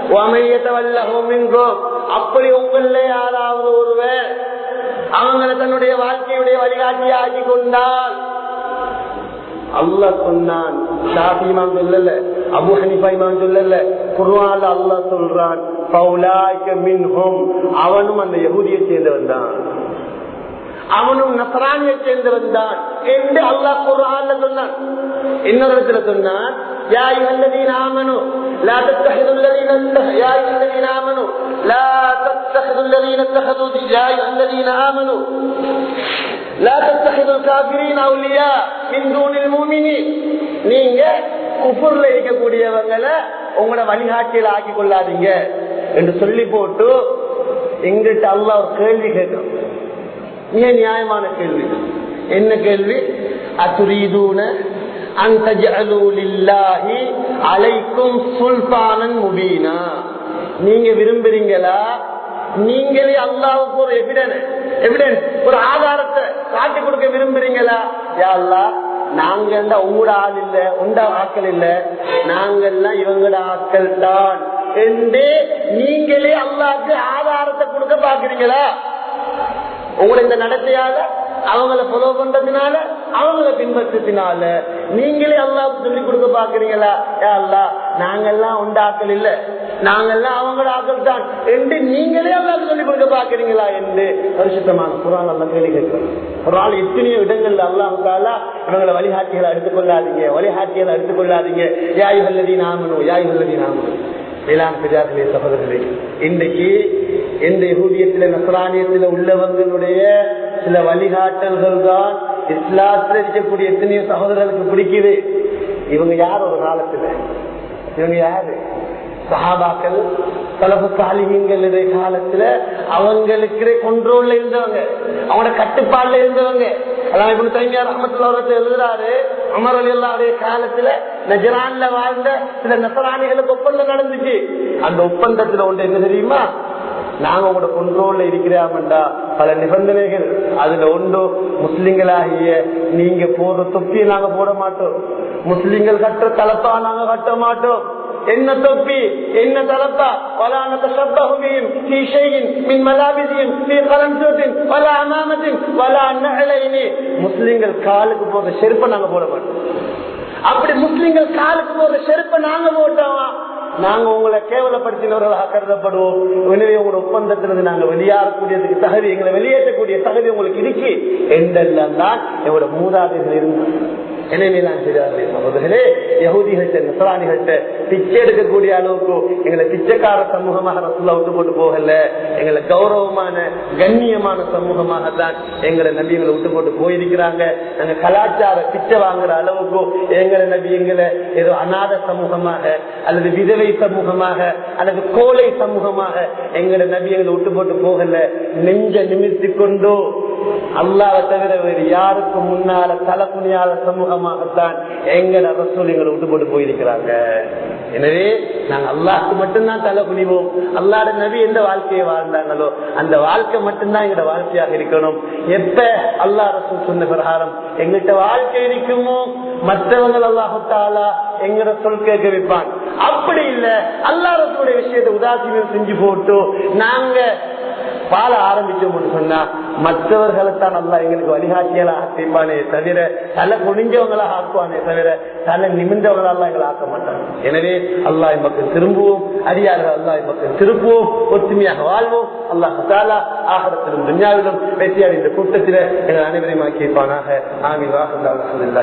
அப்படி உங்கள யாராவது ஒருவர் அவங்களை தன்னுடைய வாழ்க்கையுடைய வழிகாட்டியை ஆக்கி கொண்டால் அல்லா சொன்னான் ஷாஃபிமான் சொல்லல அபு ஹனிஃபாய்மான் சொல்லல குர்வால அல்லா சொல்றான் அவனும் அந்த யகுதியை சேர்ந்தவன் தான் அவனும் நசராணியை சேர்ந்தவன் தான் என்று அல்லாஹ் குர்ஆன்ல சொன்னான் இன்னொரு இடத்துல சொன்னான் யா அய்யுஹல்லதீன ஆமனு லா தத்தஹிதுல் லதீன யா அய்யுஹல்லதீன ஆமனு லா தத்தஹிதுல் லதீன தஹது யா அய்யுஹல்லதீன ஆமனு லா தத்தஹிதுல் காஃபிரீன அவுலியா மின் தூனில் முஃமினீன் நீங்க குஃபுர்ல இருக்கக்கூடியவங்களை உங்களோட வழிகாட்டியில் ஆக்கி கொள்ளாதீங்க என்று சொல்லி போட்டு எங்கிட்ட அல்லாஹ் ஒரு கேள்வி கேட்கும் மிக நியாயமான கேள்வி என்ன கேள்வி அத்துரீதூன அலைக்கும் சுல்தானன் முபீனா நீங்க விரும்புறீங்களா நீங்களே அல்லாவுக்கு ஒரு எவிடன்ஸ் எவிடன்ஸ் ஒரு ஆதாரத்தை காட்டி கொடுக்க விரும்புறீங்களா யா அல்லா நாங்க உங்களோட ஆள் இல்ல உண்ட ஆக்கள் இல்ல நாங்கெல்லாம் இவங்களோட ஆக்கள் தான் என்று நீங்களே அல்லாக்கு ஆதாரத்தை கொடுக்க பாக்குறீங்களா உங்களை இந்த நடத்தையால அவங்கள ஃபாலோ பண்றதுனால அவங்கள பின்பற்றத்தினால நீங்களே அல்லாவுக்கு சொல்லி கொடுக்க பாக்குறீங்களா அல்லா நாங்கெல்லாம் உண்டாக்கள் இல்ல நாங்கெல்லாம் அவங்களோட ஆக்கள் தான் என்று நீங்களே அல்லாவுக்கு சொல்லி கொடுக்க பாக்குறீங்களா என்று பரிசுத்தமான குரான் அல்ல கேள்வி கேட்கிறோம் ஒரு ஆள் எத்தனையோ இடங்கள்ல அல்லாஹாலா இவங்களை வழிகாட்டிகளை எடுத்துக்கொள்ளாதீங்க வழிகாட்டிகளை எடுத்துக்கொள்ளாதீங்க யாய் வல்லதி நாமனும் யாய் வல்லதி நாமனும் வேளாண் பெரியார்களே சகோதரர்களே இன்றைக்கு எந்த யகுதியத்தில நசரானியத்தில் உள்ளவங்களுடைய சில வழிகாட்டல்கள் தான் இஸ்லாத்தில் இருக்கக்கூடிய எத்தனையோ சகோதரர்களுக்கு பிடிக்குது இவங்க யார் ஒரு காலத்துல இவங்க யாரு சஹாபாக்கள் தலப்பு சாலிகங்கள் காலத்துல அவங்களுக்கு கொண்ட்ரோல்ல இருந்தவங்க அவங்களோட கட்டுப்பாடுல இருந்தவங்க அதான் இப்ப தைமியார் அஹமத்துல எழுதுறாரு அமர் அலி அல்லாவுடைய காலத்துல நஜரான்ல வாழ்ந்த சில நசராணிகளுக்கு ஒப்பந்தம் நடந்துச்சு அந்த ஒப்பந்தத்துல ஒன்று என்ன தெரியுமா நாங்க உங்களோட கொண்டோல்ல இருக்கிறாமண்டா பல நிபந்தனைகள் அதுல ஒன்று முஸ்லிம்களாகிய நீங்க போடுற தொப்பியை நாங்க போட மாட்டோம் முஸ்லிம்கள் கட்டுற தலப்பா நாங்க கட்ட மாட்டோம் என்ன தொப்பி என்ன தலப்பா வலான தஷப்பஹுபியும் في شيء من ملابسهم في قلمسوت ولا امامه ولا نعلين முஸ்லிம்கள் காலுக்கு போற செருப்பை நாங்க போட மாட்டோம் அப்படி முஸ்லிம்கள் காலுக்கு போற செருப்பை நாங்க போட்டோமா நாங்க உங்களை கேவலப்படுத்தினவர்களாக கருதப்படுவோம் எனவே உங்களோட ஒப்பந்தத்திலிருந்து நாங்க வெளியாகக்கூடியதுக்கு தகுதி எங்களை வெளியேற்றக்கூடிய தகுதி உங்களுக்கு இருக்கு என்றெல்லாம் தான் எங்களோட மூதாதைகள் இருந்தாங்க எனவே நான் செய்தார்களே சகோதரர்களே யகுதிகள்கிட்ட நசராணிகள்கிட்ட பிச்சை எடுக்கக்கூடிய அளவுக்கு எங்களை பிச்சைக்கார சமூகமாக ரசூல்லா விட்டு போட்டு போகல எங்களை கௌரவமான கண்ணியமான சமூகமாக தான் எங்களை நபி எங்களை விட்டு போட்டு போயிருக்கிறாங்க நாங்க கலாச்சார பிச்சை வாங்குற அளவுக்கு எங்களை நபி எங்களை ஏதோ அநாத சமூகமாக அல்லது விதவை சமூகமாக அல்லது கோலை சமூகமாக எங்களை நபி எங்களை விட்டு போட்டு போகல நெஞ்ச நிமிர்த்தி கொண்டோ அல்லாவை தவிர வேறு யாருக்கு முன்னால தலை புனியாத சமூகமாகத்தான் எங்களை ரசூல் எங்களை விட்டு போட்டு போயிருக்கிறாங்க எனவே நாங்க அல்லாஹ்க்கு மட்டும்தான் தலை குனிவோம் அல்லாட நபி எந்த வாழ்க்கையை வாழ்ந்தாங்களோ அந்த வாழ்க்கை மட்டும்தான் எங்களோட வாழ்க்கையாக இருக்கணும் எப்ப அல்லா ரசூல் சொன்ன பிரகாரம் எங்கள்கிட்ட வாழ்க்கை இருக்குமோ மற்றவங்க அல்லாஹாலா எங்கட சொல் கேட்க வைப்பான் அப்படி இல்ல அல்லா ரசூடைய விஷயத்தை உதாசீனம் செஞ்சு போட்டு நாங்க பால ஆரம்பிச்சோம்னு சொன்னா மற்றவர்களை தான் நல்லா எங்களுக்கு வழிகாட்டியலாக செய்வானே தவிர தலை குனிஞ்சவங்களாக ஆக்குவானே தவிர தலை நிமிந்தவங்களெல்லாம் எங்களை ஆக்க மாட்டாங்க எனவே அல்லாஹ் மக்கள் திரும்புவோம் அறியார்கள் அல்லாஹ் மக்கள் திருப்புவோம் ஒற்றுமையாக வாழ்வோம் அல்லாஹ் தாலா ஆகரத்திலும் துன்யாவிலும் வெற்றியார் இந்த கூட்டத்தில் எங்கள் அனைவரையும் ஆக்கியிருப்பானாக ஆமி வாசல்